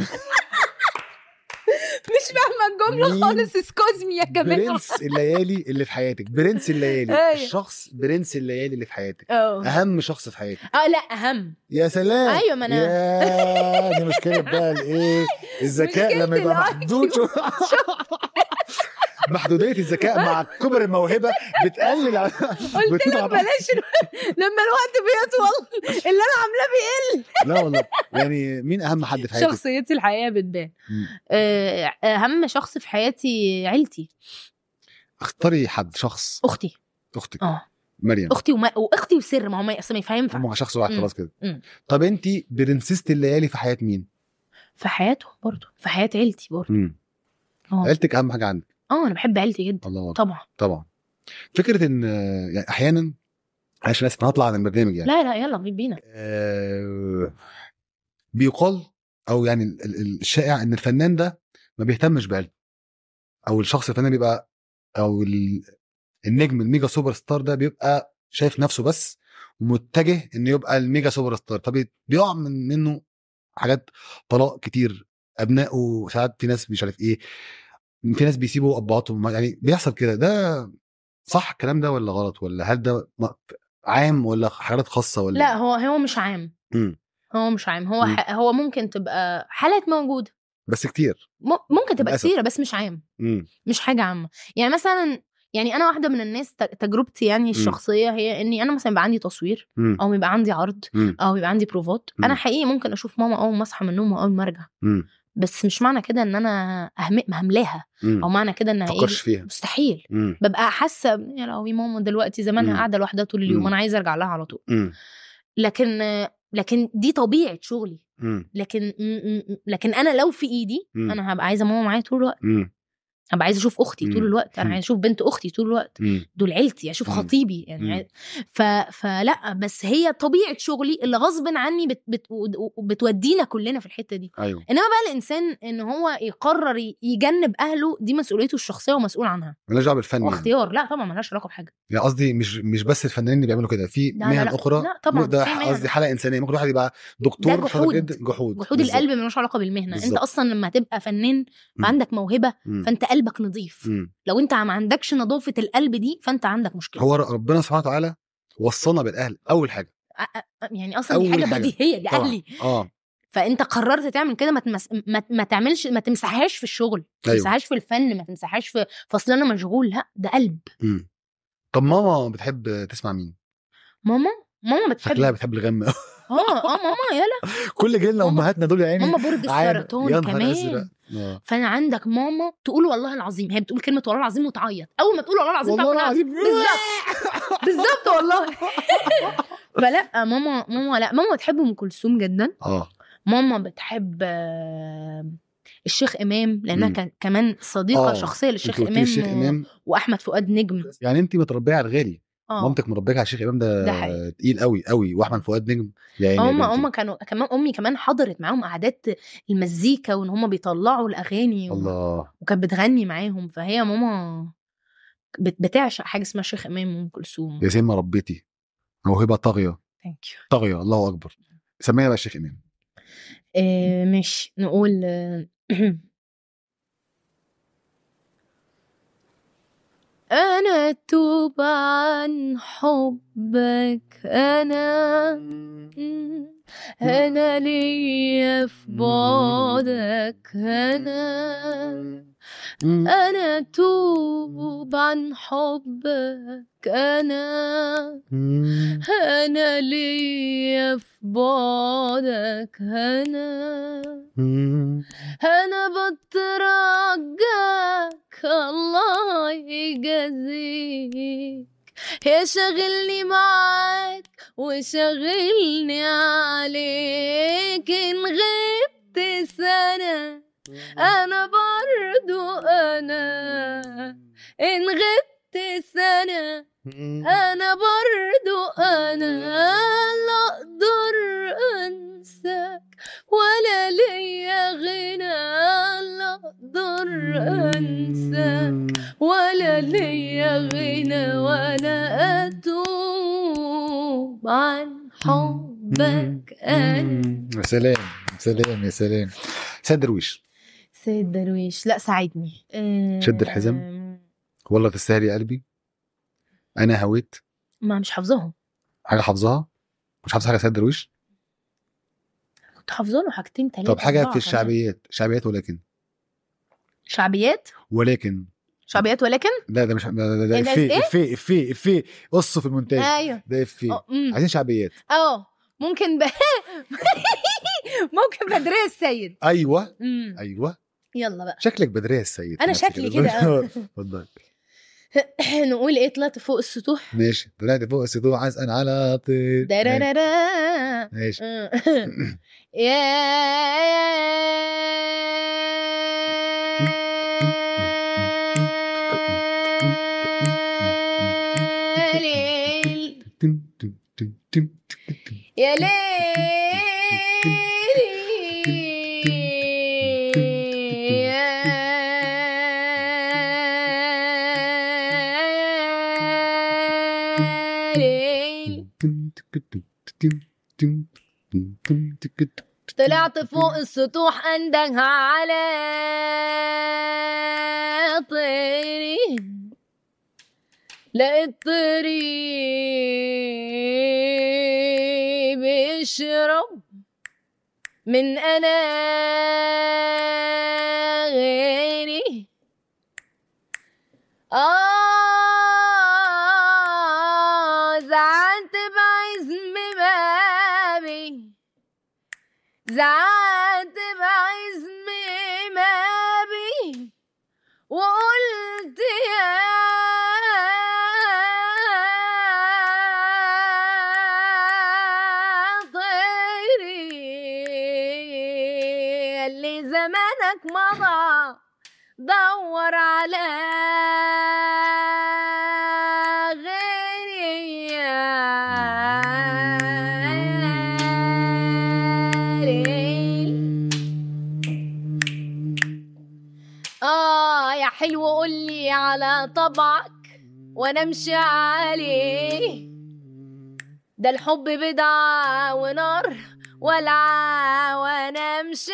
مش فاهمه الجمله مين؟ خالص اسكوزمي يا جماعه برنس الليالي اللي في حياتك برنس الليالي أيوة. الشخص برنس الليالي اللي في حياتك اه اهم شخص في حياتك اه لا اهم يا سلام ايوه ما انا يا دي مشكله بقى الايه الذكاء مشكلة لما يبقى الآي محدود شو محدوديه الذكاء مع كبر الموهبه بتقلل على قلت لك بتضعف. بلاش الو- لما الوقت بيطول اللي انا عاملاه بيقل لا والله يعني مين اهم حد في حياتك شخصيتي الحقيقه بتبان مم. آه، اهم شخص في حياتي عيلتي اختاري حد شخص اختي اختك اه مريم اختي وما... واختي وسر ما هو ما اصل ما ينفع هم شخص واحد مم. خلاص كده مم. طب انت برنسيسة الليالي في حياه مين؟ في حياته برضه في حياه عيلتي برضه مم. اه عيلتك اهم حاجه عندك اه انا بحب عيلتي جدا الله أكبر. طبعا طبعا فكره ان آه، يعني احيانا عشان اسف أنا هطلع عن البرنامج يعني لا لا يلا بينا آه، بيقال او يعني ال- ال- الشائع ان الفنان ده ما بيهتمش بعلمه او الشخص الفنان بيبقى او ال- النجم الميجا سوبر ستار ده بيبقى شايف نفسه بس ومتجه انه يبقى الميجا سوبر ستار فبيقع من منه حاجات طلاق كتير ابنائه ساعات في ناس مش عارف ايه في ناس بيسيبوا ابهاتهم يعني بيحصل كده ده صح الكلام ده ولا غلط ولا هل ده م- عام ولا حاجات خاصه ولا لا هو هو مش عام مم. هو مش عام هو مم. ح... هو ممكن تبقى حالات موجوده بس كتير م... ممكن تبقى للأسف. كتيره بس مش عام مم. مش حاجه عامه يعني مثلا يعني انا واحده من الناس ت- تجربتي يعني الشخصيه هي اني انا مثلا يبقى عندي تصوير مم. او يبقى عندي عرض مم. او يبقى عندي بروفات مم. انا حقيقي ممكن اشوف ماما اول ما اصحى من النوم واول ما ارجع مم. بس مش معنى كده ان انا أهم... هملاها مم. او معنى كده انها فكرش ايه فيها مستحيل مم. ببقى حاسه يا لهوي ماما دلوقتي زمانها مم. قاعده لوحدها طول اليوم مم. انا عايزه ارجع لها على طول مم. لكن لكن دي طبيعه شغلي مم. لكن م- م- لكن انا لو في ايدي مم. انا هبقى عايزه ماما معايا طول الوقت مم. ابقى عايزه اشوف اختي طول مم. الوقت انا مم. عايزه اشوف بنت اختي طول الوقت مم. دول عيلتي اشوف مم. خطيبي يعني مم. عايز- ف... فلا بس هي طبيعه شغلي اللي غصب عني بت... بت... بتودينا كلنا في الحته دي ايوه انما بقى الانسان ان هو يقرر ي- يجنب اهله دي مسؤوليته الشخصيه ومسؤول عنها مالناش دعوه بالفن يعني واختيار لا طبعا ملهاش علاقه بحاجه يعني قصدي مش مش بس الفنانين اللي بيعملوا كده في لا، مهن لا. اخرى لا، طبعاً، ده في مهن. قصدي حاله انسانيه ممكن واحد يبقى دكتور ده شاطر جحود. جدا جحود جحود بالظبط. القلب ملوش علاقه بالمهنه انت بالظبط. اصلا لما هتبقى فنان مم. وعندك موهبه مم. فانت قلبك نظيف مم. لو انت ما عندكش نظافه القلب دي فانت عندك مشكله هو ربنا سبحانه وتعالى وصلنا بالاهل اول حاجه أ- أ- يعني اصلا دي أول حاجه حاجة. بديهيه دي طبعا اهلي اه فانت قررت تعمل كده ما, تمس... ما... ما تعملش ما تمسحهاش في الشغل ما أيوة. تمسحهاش في الفن ما تمسحهاش في فصل انا مشغول لا ده قلب مم. طب ماما بتحب تسمع مين؟ ماما ماما بتحب شكلها بتحب الغم اه اه ماما يلا كل جيلنا ماما- امهاتنا دول يا عيني ماما برج عارف. السرطان يا نهار أزرق. كمان آه. فانا عندك ماما تقول والله العظيم هي بتقول كلمه والله العظيم وتعيط اول ما تقول والله العظيم والله تعرف إنها- العظيم بالظبط بالظبط والله فلا ماما ماما لا ماما بتحب ام كلثوم جدا اه ماما بتحب آه، الشيخ امام لانها مم. كان كمان صديقه آه، شخصيه للشيخ انت قلت لي امام, الشيخ و- امام واحمد فؤاد نجم يعني انت متربيه على الغالي اه مامتك مربيك على الشيخ امام ده, ده حقيقي. تقيل قوي قوي واحمد فؤاد نجم يا عيني يا هم بنتي. هم كانوا كمان امي كمان حضرت معاهم قعدات المزيكا وان هم بيطلعوا الاغاني و... الله وكانت بتغني معاهم فهي ماما بت- بتعشق حاجه اسمها شيخ امام وام كلثوم يا سيما ربيتي موهبه طاغيه ثانك يو طاغيه الله اكبر سميها بقى الشيخ امام آه ماشي نقول آه، أنا توب عن حبك أنا أنا ليا في بعدك أنا أنا توب عن حبك أنا أنا ليا في بعدك أنا أنا بترجاك الله يجازيك يا شغلني معاك وشغلني عليك إن غبت سنة أنا برضو أنا إن غبت سنة أنا برضو أنا لا أقدر أنساك ولا ليا غنى لا أقدر أنساك ولا ليا غنى ولا أتوب عن حبك أنا يا سلام يا سلام يا سلام سيد درويش سيد درويش لا ساعدني شد الحزام؟ أم، والله تستاهل يا قلبي انا هويت ما مش حافظاهم حاجه حافظها مش حافظ حاجه سيد درويش كنت حافظه له حاجتين تلاته طب حاجه أربعة في كمان. الشعبيات شعبيات ولكن شعبيات ولكن شعبيات ولكن لا ده مش ده, ده, ده إيه ده افيه إيه؟ افيه افيه افيه قصه في المونتاج ايوه ده افيه اه أمم. عايزين شعبيات اه ممكن ب... ممكن بدرية السيد ايوه امم ايوه يلا بقى شكلك بدريه السيد أنا نفسك شكلي كده أوي. اتفضل نقول ايه طلعت فوق السطوح ماشي طلعت فوق السطوح عايز انا على طير درارارا ماشي يا ليل تم تم تم تم تم. يا ليل تم تك تم تم تم تم تم تك تم. طلعت فوق السطوح اندهها على طيري لقيت طيري بيشرب من انا غيري آه زعلت بعزم بابي زعلت بعزم بابي وقلت يا طيري اللي زمانك مضى دور على غيري آه يا حلو قولي على طبعك وانا امشي عليه ده الحب بدعة ونار ولعة وانا امشي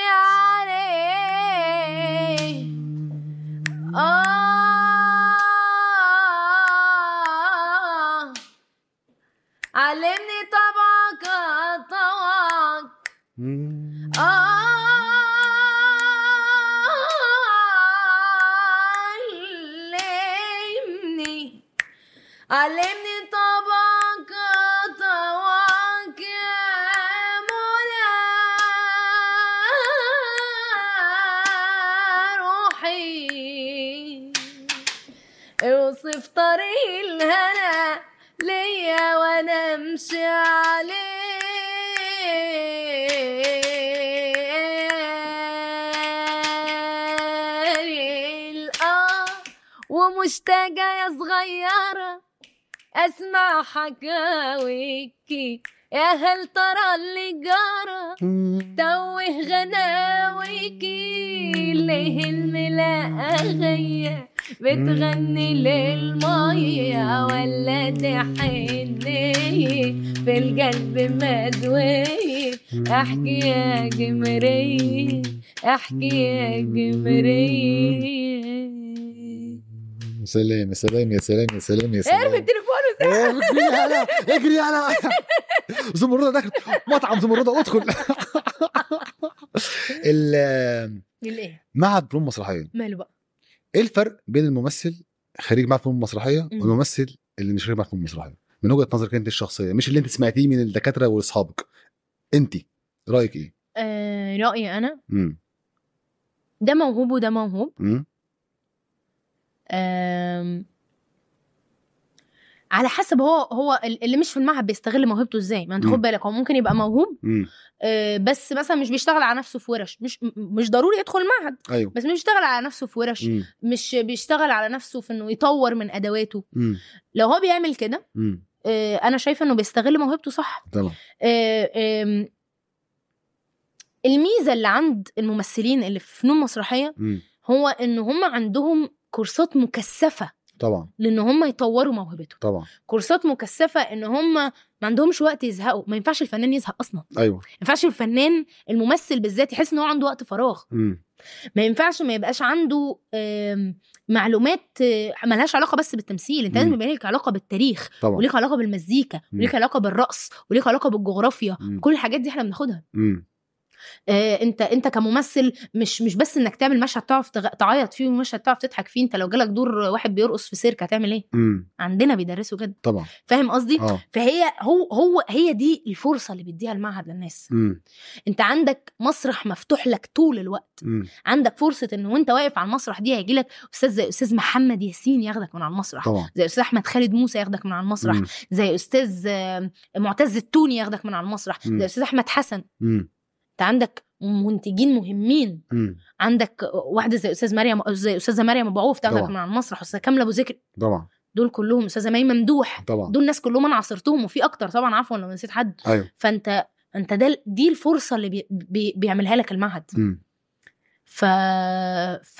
عليه آه علمني طبعك طبعك علمني علمني طبعك طبعك يا منى روحي اوصف طريق الهنا ليا وانا امشي عليه الآه ومشتاقة يا صغيرة أسمع حكاويكي يا هل ترى اللي جرى توه غناويكي ليه الملاءة غية بتغني للمية ولا تحني في القلب مدوية احكي يا جمرية احكي يا جمرية سلام يا سلام يا سلام يا سلام يا ارمي سلام التليفون اجري يالا اجري يالا زمردة داخل مطعم زمردة ادخل ال- ليه معهد فنون مسرحيه ماله بقى ايه الفرق بين الممثل خريج معهد فنون مسرحيه مم. والممثل اللي مش خريج معهد فنون مسرحيه من وجهه نظرك انت الشخصيه مش اللي انت سمعتيه من الدكاتره واصحابك انت رايك ايه آه رأيي أنا امم ده موهوب وده موهوب امم آم، على حسب هو هو اللي مش في المعهد بيستغل موهبته ازاي ما انت مم. خد بالك هو ممكن يبقى موهوب امم آه، بس مثلا مش بيشتغل على نفسه في ورش مش م- مش ضروري يدخل معهد ايوه بس مش بيشتغل على نفسه في ورش امم مش بيشتغل على نفسه في انه يطور من ادواته امم لو هو بيعمل كده امم آه، انا شايفه انه بيستغل موهبته صح تمام آه، آم، الميزه اللي عند الممثلين اللي في فنون مسرحيه امم هو ان هم عندهم كورسات مكثفه طبعا لان هم يطوروا موهبتهم طبعا كورسات مكثفه ان هم ما عندهمش وقت يزهقوا ما ينفعش الفنان يزهق اصلا ايوه ما ينفعش الفنان الممثل بالذات يحس ان هو عنده وقت فراغ امم ما ينفعش ما يبقاش عنده آم، معلومات آه، ملهاش علاقه بس بالتمثيل انت مم. لازم يبقى لك علاقه بالتاريخ طبعا وليك علاقه بالمزيكا مم. وليك علاقه بالرقص وليك علاقه بالجغرافيا مم. كل الحاجات دي احنا بناخدها امم آه، انت انت كممثل مش مش بس انك تعمل مشهد تعرف تغ- تعيط فيه ومشهد تعرف تضحك فيه انت لو جالك دور واحد بيرقص في سيرك هتعمل ايه امم عندنا بيدرسوا كده طبعا فاهم قصدي اه فهي هو هو هي دي الفرصه اللي بيديها المعهد للناس امم انت عندك مسرح مفتوح لك طول الوقت امم عندك فرصه ان وانت واقف على المسرح دي هيجي لك استاذ زي استاذ محمد ياسين ياخدك من على المسرح طبعا زي استاذ احمد خالد موسى ياخدك من على المسرح مم. زي استاذ آه، معتز التوني ياخدك من على المسرح مم. زي استاذ احمد حسن امم انت عندك منتجين مهمين امم عندك واحده زي استاذ مريم زي استاذه مريم ابو عوف تاخدك طبعا. من على المسرح استاذه كامله ابو ذكر طبعا دول كلهم استاذه مي ممدوح طبعا دول ناس كلهم انا عاصرتهم وفي اكتر طبعا عفوا لو نسيت حد ايوه فانت انت ده دي الفرصه اللي بي بي بيعملها لك المعهد امم ف ف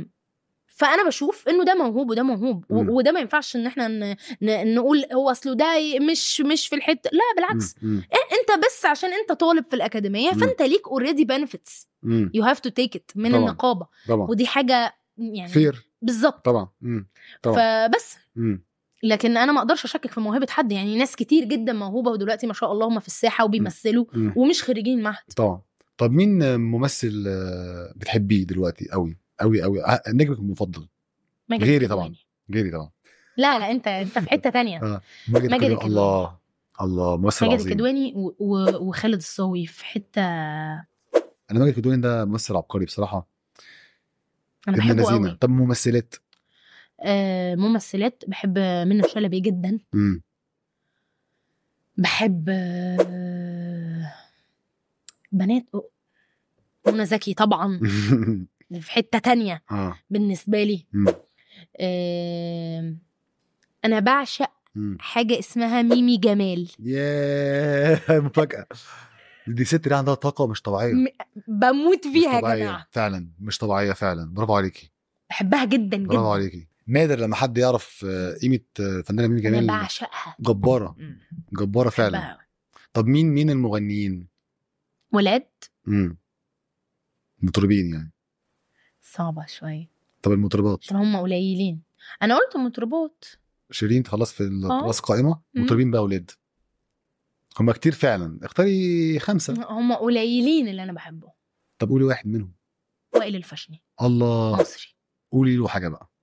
فانا بشوف انه ده موهوب وده موهوب و- مم. وده ما ينفعش ان احنا ن... ن... نقول هو اصله ده مش مش في الحته لا بالعكس امم انت بس عشان انت طالب في الاكاديميه مم. فانت ليك اوريدي بنفيتس امم يو هاف تو تيك ات من طبعاً. النقابه طبعا ودي حاجه يعني فير بالظبط طبعا امم طبعا فبس امم لكن انا ما اقدرش اشكك في موهبه حد يعني ناس كتير جدا موهوبه ودلوقتي ما شاء الله هم في الساحه وبيمثلوا مم. ومش خريجين معهد طبعا طب مين ممثل آه، بتحبيه دلوقتي قوي قوي قوي آه، نجمك المفضل ماجد غيري الكدواني. طبعا غيري طبعا لا لا انت انت في حته تانية اه ماجد ماجد الكدواني الكدواني. الله الله ممثل ماجد عظيم الكدواني و... و... وخالد الصاوي في حته انا ماجد الكدواني ده ممثل عبقري بصراحه انا ابن بحبه لذينه قوي طب ممثلات آه ممثلات بحب منى شلبي جدا امم بحب آه بنات منى زكي طبعا في حته تانية اه بالنسبه لي مم. آم، انا بعشق مم. حاجه اسمها ميمي جمال ياه مفاجاه دي ست دي عندها طاقه مش طبيعيه م- بموت مش فيها يا طبيعيه جماعه فعلا مش طبيعيه فعلا برافو عليكي بحبها جدا برافو جدا عليكي نادر لما حد يعرف آه، قيمه آه، فنانه ميمي انا جمال بعشقها جباره مم. جباره فعلا بحبها. طب مين مين المغنيين ولاد امم مطربين يعني صعبه شويه طب المطربات عشان هم قليلين انا قلت مطربات شيرين خلاص في آه. راس قائمه مم. مطربين بقى اولاد هم كتير فعلا اختاري خمسه هم قليلين اللي انا بحبهم طب قولي واحد منهم وائل الفشني الله مصري قولي له حاجه بقى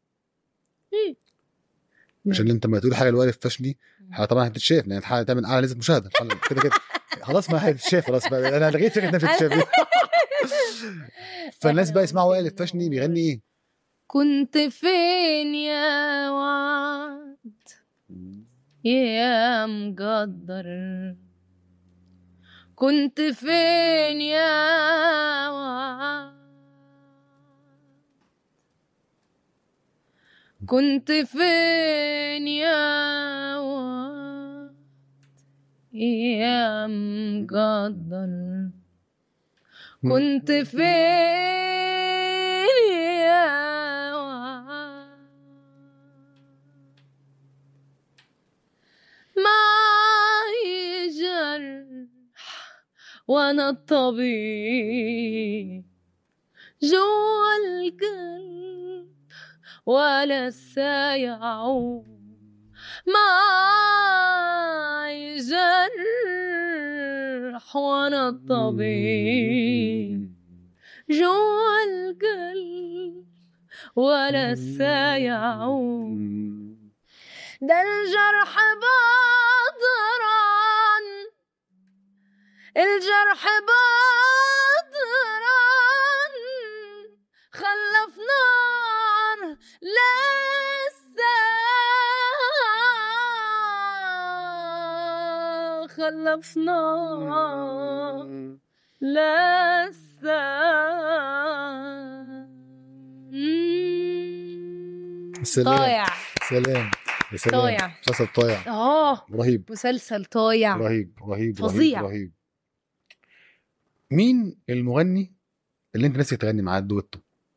عشان انت لما تقول حاجه لوائل فشني حاجه طبعا هتتشاف لان الحلقه تعمل اعلى نسبه مشاهده الحلقة كده كده خلاص ما هتتشاف خلاص بقى انا لغيت فكره انها تتشاف دي. فالناس بقى يسمعوا وائل الفشني بيغني ايه كنت فين يا وعد يا مقدر كنت فين يا وعد كنت فين يا وعد يا مقدر كنت فين يا وعد معي جرح وانا الطبيب جوا القلب ولا يعود معي جرح وانا الطبيب جوا القلب ولا يعود ده الجرح بادران الجرح بادران خلف نار لسه خلف نار لسه سلام. طايع سلام يا سلام طايع. مسلسل طايع اه رهيب مسلسل طايع رهيب رهيب فظيع. رهيب رهيب مين المغني اللي انت نفسك تغني معاه الدويتو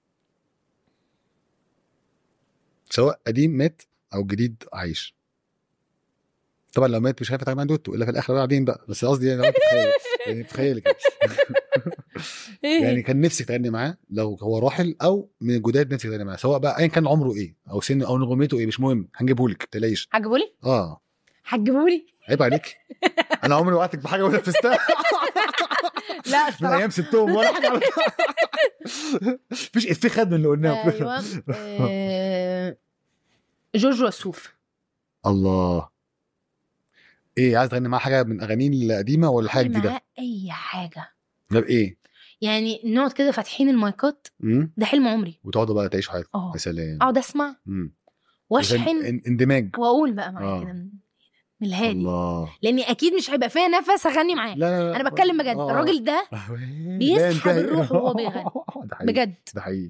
سواء قديم مات او جديد عايش طبعا لو مات مش هينفع تعمل معاه دويتو الا في الاخر قاعدين بقى بس قصدي يعني لو انت تخيل يعني تخيل كده يعني كان نفسك تغني معاه لو هو راحل او من الجداد نفسك تغني معاه سواء بقى ايا كان عمره ايه او سنه او نغمته ايه مش مهم هنجيبهولك ما تقلقيش هتجيبولي اه هتجيبولي عيب عليك انا عمري وقعتك بحاجه ونفذتها لا من الصراحه ايام ستهم ولا حاجه مفيش افيه خد من اللي قلناه ايوه آه، جورج وسوف الله ايه عايز تغني معاه حاجه من اغانيه القديمه ولا حاجه جديده معاه اي حاجه ده بايه يعني نقعد كده فاتحين المايكات امم ده حلم عمري وتقعدوا بقى تعيشوا حياتكم اه يا سلام اقعد اسمع امم واشحن ان- اندماج واقول بقى معايا آه. كده من من الهادي الله لاني اكيد مش هيبقى فيا نفس اغني معاه لا لا لا انا بتكلم بجد آه. الراجل ده لا بيسحب ينتهي. الروح وهو بيغني. ده حقيقي بجد ده حقيقي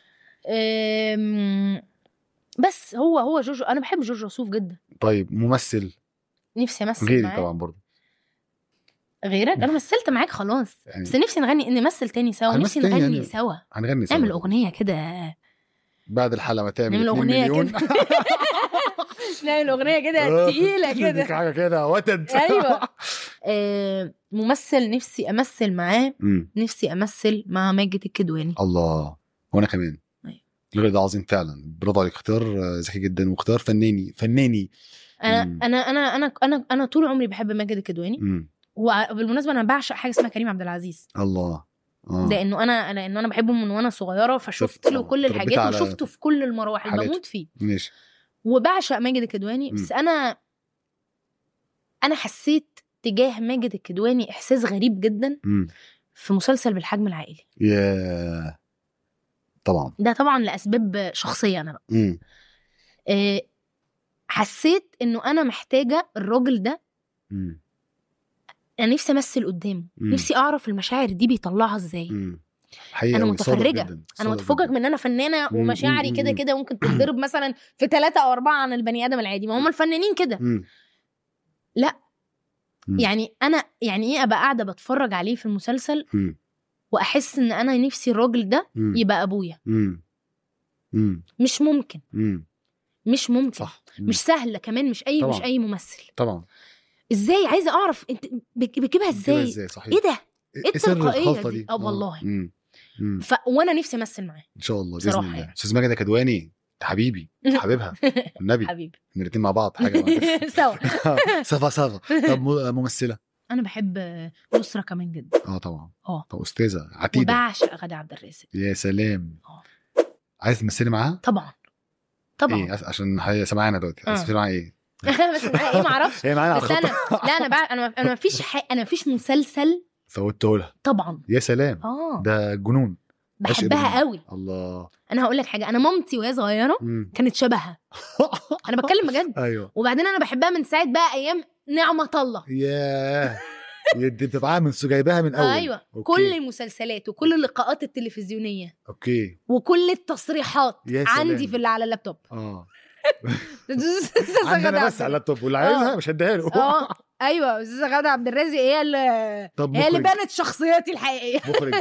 أم، بس هو هو جورج انا بحب جورج وسوف جدا طيب ممثل نفسي امثل غيري معاه طبعا برضه غيرك انا مثلت معاك خلاص يعني بس نفسي نغني نمثل تاني سوا هنمثل نفسي تاني نغني يعني. سوا هنغني سوا نعمل اغنيه كده بعد الحلقه ما تعمل نعمل 2 أغنية مليون كده. نعمل اغنيه كده آه، تقيله نديك كده حاجه كده وتد ايوه آه، ممثل نفسي امثل معاه أمم. نفسي امثل مع ماجد الكدواني الله وانا كمان أيوة. الراجل ده عظيم فعلا برافو عليك اختيار آه، ذكي جدا واختيار فناني فناني انا مم. انا انا انا انا انا طول عمري بحب ماجد الكدواني امم وبالمناسبه انا بعشق حاجه اسمها كريم عبد العزيز الله اه لانه انا لانه انا بحبه من وانا صغيره فشفت شفت- له آه، كل اتربيت الحاجات على وشفته في كل المراحل حالاته. بموت فيه ماشي وبعشق ماجد الكدواني بس انا انا حسيت تجاه ماجد الكدواني احساس غريب جدا امم في مسلسل بالحجم العائلي يا طبعا ده طبعا لاسباب شخصيه انا بقى امم آه، حسيت انه انا محتاجه الراجل ده امم انا نفسي امثل قدامه مم. نفسي اعرف المشاعر دي بيطلعها ازاي امم حقيقي أنا أوي، صادق متفرجة. جداً، انا صادق متفوقك جداً. من ان انا فنانه مم، ومشاعري مم، كده مم. كده ممكن تتضرب مثلا في ثلاثة او اربعة عن البني ادم العادي ما هم الفنانين كده مم. لا. مم. يعني انا يعني ايه ابقى قاعده بتفرج عليه في المسلسل مم. واحس ان انا نفسي الراجل ده مم. يبقى ابويا مم. مم. مش ممكن مم. مش ممكن صح مم. مش سهله كمان مش اي طبعاً. مش اي ممثل طبعا ازاي عايزه اعرف انت بك- بتجيبها ازاي ازاي صحيح ايه ده ايه سر التلقائية الخلطه دي؟ دي آه والله. مم. مم. ف... وانا نفسي امثل معاه ان شاء الله باذن بصراحة الله يعني. استاذ ماجد يا كدواني انت حبيبي حبيبها النبي حبيبي احنا الاتنين مع بعض حاجه سوا سافا سافا طب م- ممثله انا بحب يسرا كمان جدا اه طبعا اه طب استاذه عتيده وبعشق غادة عبد الرازق يا سلام آه. عايز تمثلي معاها طبعا طبعا ايه عش- عشان هي سامعانا دلوقتي عايز آه. تمثلي معاها ايه بس معايا ايه ما اعرفش هي معانا على بس انا الخط لا انا بع... انا انا ما فيش ح... انا ما فيش مسلسل فوتته لها طبعا يا سلام اه ده جنون عشق بحبها بجد. قوي الله انا هقول لك حاجه انا مامتي وهي صغيره مم. كانت شبهها انا بتكلم بجد ايوه وبعدين انا بحبها من ساعه بقى ايام نعمه الله ياه دي بتبقى من جايباها من اول ايوه أوكي. كل المسلسلات وكل اللقاءات التلفزيونيه اوكي وكل التصريحات يا عندي سلام. في اللي على اللابتوب اه أستاذة عندنا غادة بس عبد على اللابتوب واللي عايزها آه. مش هديها له اه ايوه استاذه غاده عبد الرازق هي اللي طب هي اللي مخرج بنت شخصيتي الحقيقيه مخرج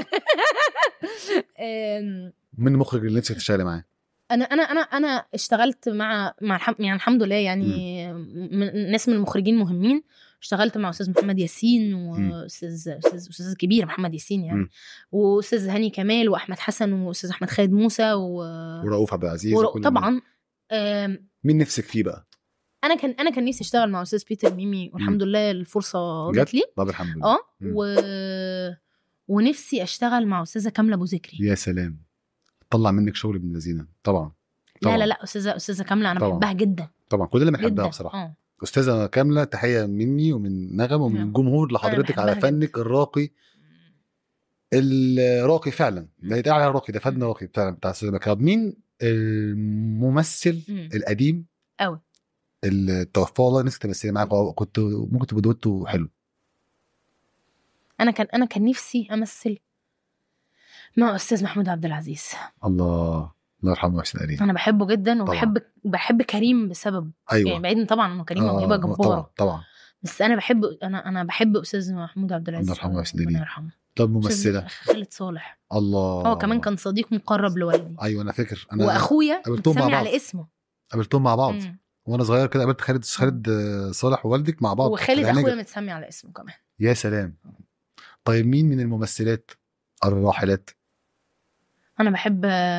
أم، من المخرج اللي نفسك تشتغلي معاه انا انا انا انا اشتغلت مع مع الحم... يعني الحمد لله يعني من ناس من المخرجين مهمين اشتغلت مع استاذ محمد ياسين واستاذ استاذ استاذ كبير محمد ياسين يعني مم. واستاذ هاني كمال واحمد حسن واستاذ احمد خالد موسى و... ورؤوف عبد العزيز ور... وكل الناس. طبعا أم، مين نفسك فيه بقى؟ انا كان انا كان نفسي اشتغل مع استاذ بيتر ميمي والحمد لله الفرصه جات لي طب الحمد لله اه مم. و... ونفسي اشتغل مع استاذه كامله ابو ذكري يا سلام طلع منك شغل ابن الذين طبعا لا طبعاً. لا لا استاذه استاذه كامله انا طبعاً. بحبها جدا طبعا كلنا بنحبها جدا بصراحه اه استاذه كامله تحيه مني ومن نغم ومن نعم. الجمهور لحضرتك على بحبها فنك الراقي الراقي فعلا ده يتقال على راقي ده فن راقي فعلا بتاع استاذ مكرم مين الممثل مم. القديم أوي. اللي توفى الله نفسك تمثلي معاك أو كنت ممكن تبقى دوتو حلو انا كان انا كان نفسي امثل مع استاذ محمود عبد العزيز الله الله يرحمه ويحسن اليه انا بحبه جدا وبحب بحب كريم بسببه ايوه يعني بعيدا طبعا انه كريم آه، موهبه آه، جباره طبعا طبعا بس انا بحب انا انا بحب استاذ محمود عبد العزيز الله يرحمه ويحسن ربنا إليه. يرحمه طب أستاذ ممثله خالد صالح الله هو كمان كان صديق مقرب لوالدي ايوه انا فاكر انا واخويا قابلتهم مع متسمي بعض. على اسمه قابلتهم مع بعض مم. وانا صغير كده قابلت خالد خالد آه، صالح ووالدك مع بعض وخالد العناجر. اخويا متسمي على اسمه كمان يا سلام طيب مين من الممثلات الراحلات انا بحب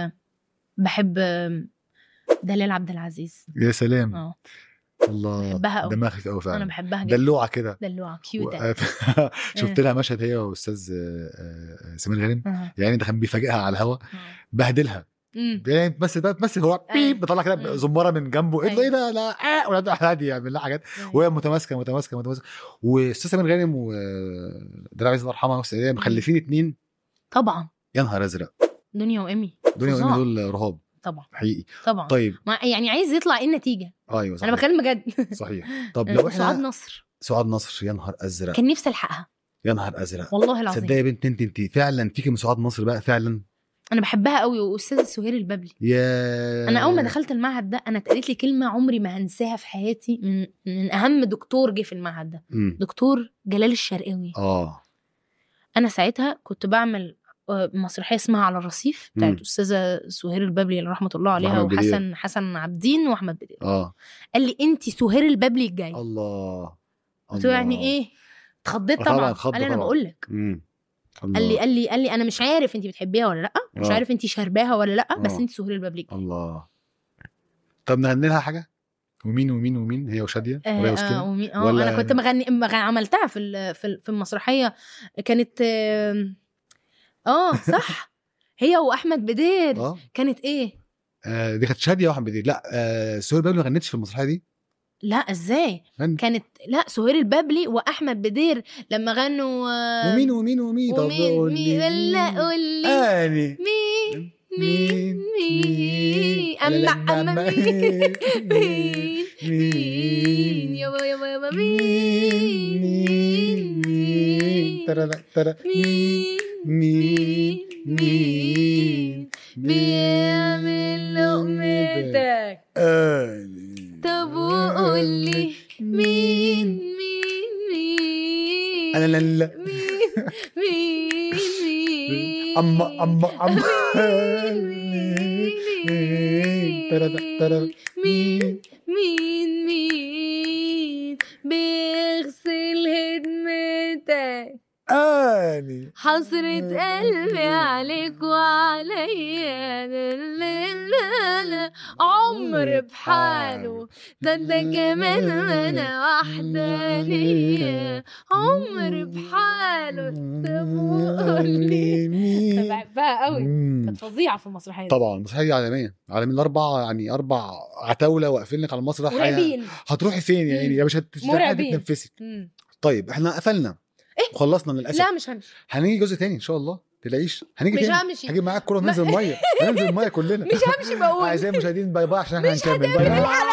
بحب دلال عبد العزيز يا سلام اه الله بحبها أوي. دماغ خفيف قوي انا فعلا بحبها جدا دلوعه كده دلوعه كيوت و- شفت لها مشهد هي واستاذ آه، آه، سمير غانم آه. يعني ده كان بيفاجئها على الهوا آه. بهدلها مم. يعني بتمثل بقى بتمثل هو أيوة. بيب بيطلع كده مم. زماره من جنبه قلت له أيوة. ايه ده لا آه ولا ده عادي يعمل لها حاجات وهي متماسكه متماسكه متماسكه واستاذ سمير غانم ودلال عايز الله يرحمها ويحسن اليها مخلفين اتنين طبعا يا نهار ازرق دنيا وامي دنيا فظاع. وإيمي دول رهاب طبعا حقيقي طبعا طيب ما يعني عايز يطلع ايه النتيجه ايوه صحيح انا بتكلم بجد صحيح طب لو سعاد احنا نصر سعاد نصر يا نهار ازرق كان نفسي الحقها يا نهار ازرق والله العظيم تصدقي يا بنت انت انت فعلا فيكي من سعاد نصر بقى فعلا انا بحبها قوي واستاذ سهير الببلي يا انا اول ما دخلت المعهد ده انا اتقالت لي كلمه عمري ما هنساها في حياتي من من اهم دكتور جه في المعهد ده مم. دكتور جلال الشرقاوي اه انا ساعتها كنت بعمل آه، مسرحيه اسمها على الرصيف مم. بتاعت استاذه سهير الببلي رحمه الله عليها وأحمد بدير. وحسن حسن عبدين واحمد بدير اه قال لي انت سهير الببلي الجاي الله قلت له يعني ايه اتخضيت آه، طبعاً، طبعا اتخض قال لي انا طبعاً. بقول لك امم قال لي قال لي قال لي انا مش عارف انت بتحبيها ولا لا مش آه. عارف انت شارباها ولا لا بس آه. انت سهير الببلي الجاي الله طب نغني لها حاجه ومين ومين ومين هي وشاديه آه وهي آه وسكينه ومين اه ولا- انا كنت مغني مغ- عملتها في ال- في ال- في المسرحيه كانت آم، اه صح هي واحمد بدير اه كانت ايه آه، دي كانت شاديه واحمد بدير لا آه سهير بابلي ما غنتش في المسرحيه دي لا ازاي غنت. كانت لا سهير البابلي واحمد بدير لما غنوا آه، ومين ومين ومين طب ومين قول مين لي لا مين. قول لي اني مين مين مين لا، لا، أما أما ما- مين مين مين يابا يابا يابا مين مين مين مين ترى ترى مين مين مين بيعمل لقمتك اني طب وقول لي مين مين مين انا لا لا مين مين مين اما اما اما ترى ترى مين مين مين بيغسل هدمتك اني حسرة قلبي عليك وعليا لا لا لا لا عمر بحاله ده انت كمان وانا وحدانية عمر بحاله طب وقولي مين بحبها قوي مم. كانت فظيعة في المسرحية دي. طبعا مسرحيه عالميه عالميه الاربعه يعني اربع عتاوله واقفين لك على المسرح مرعبين هتروحي فين يا عيني يا مش هت- مش هتلحقي مرعبين. تتنفسي مم. طيب احنا قفلنا إيه؟ وخلصنا للاسف لا مش همشي هنيجي جزء تاني ان شاء الله تلاقيش هنيجي مش تاني همشي هجيب معاك كوره وننزل ميه هننزل الميه كلنا مش همشي بقول اعزائي المشاهدين باي باي عشان احنا مش هنكمل باي باي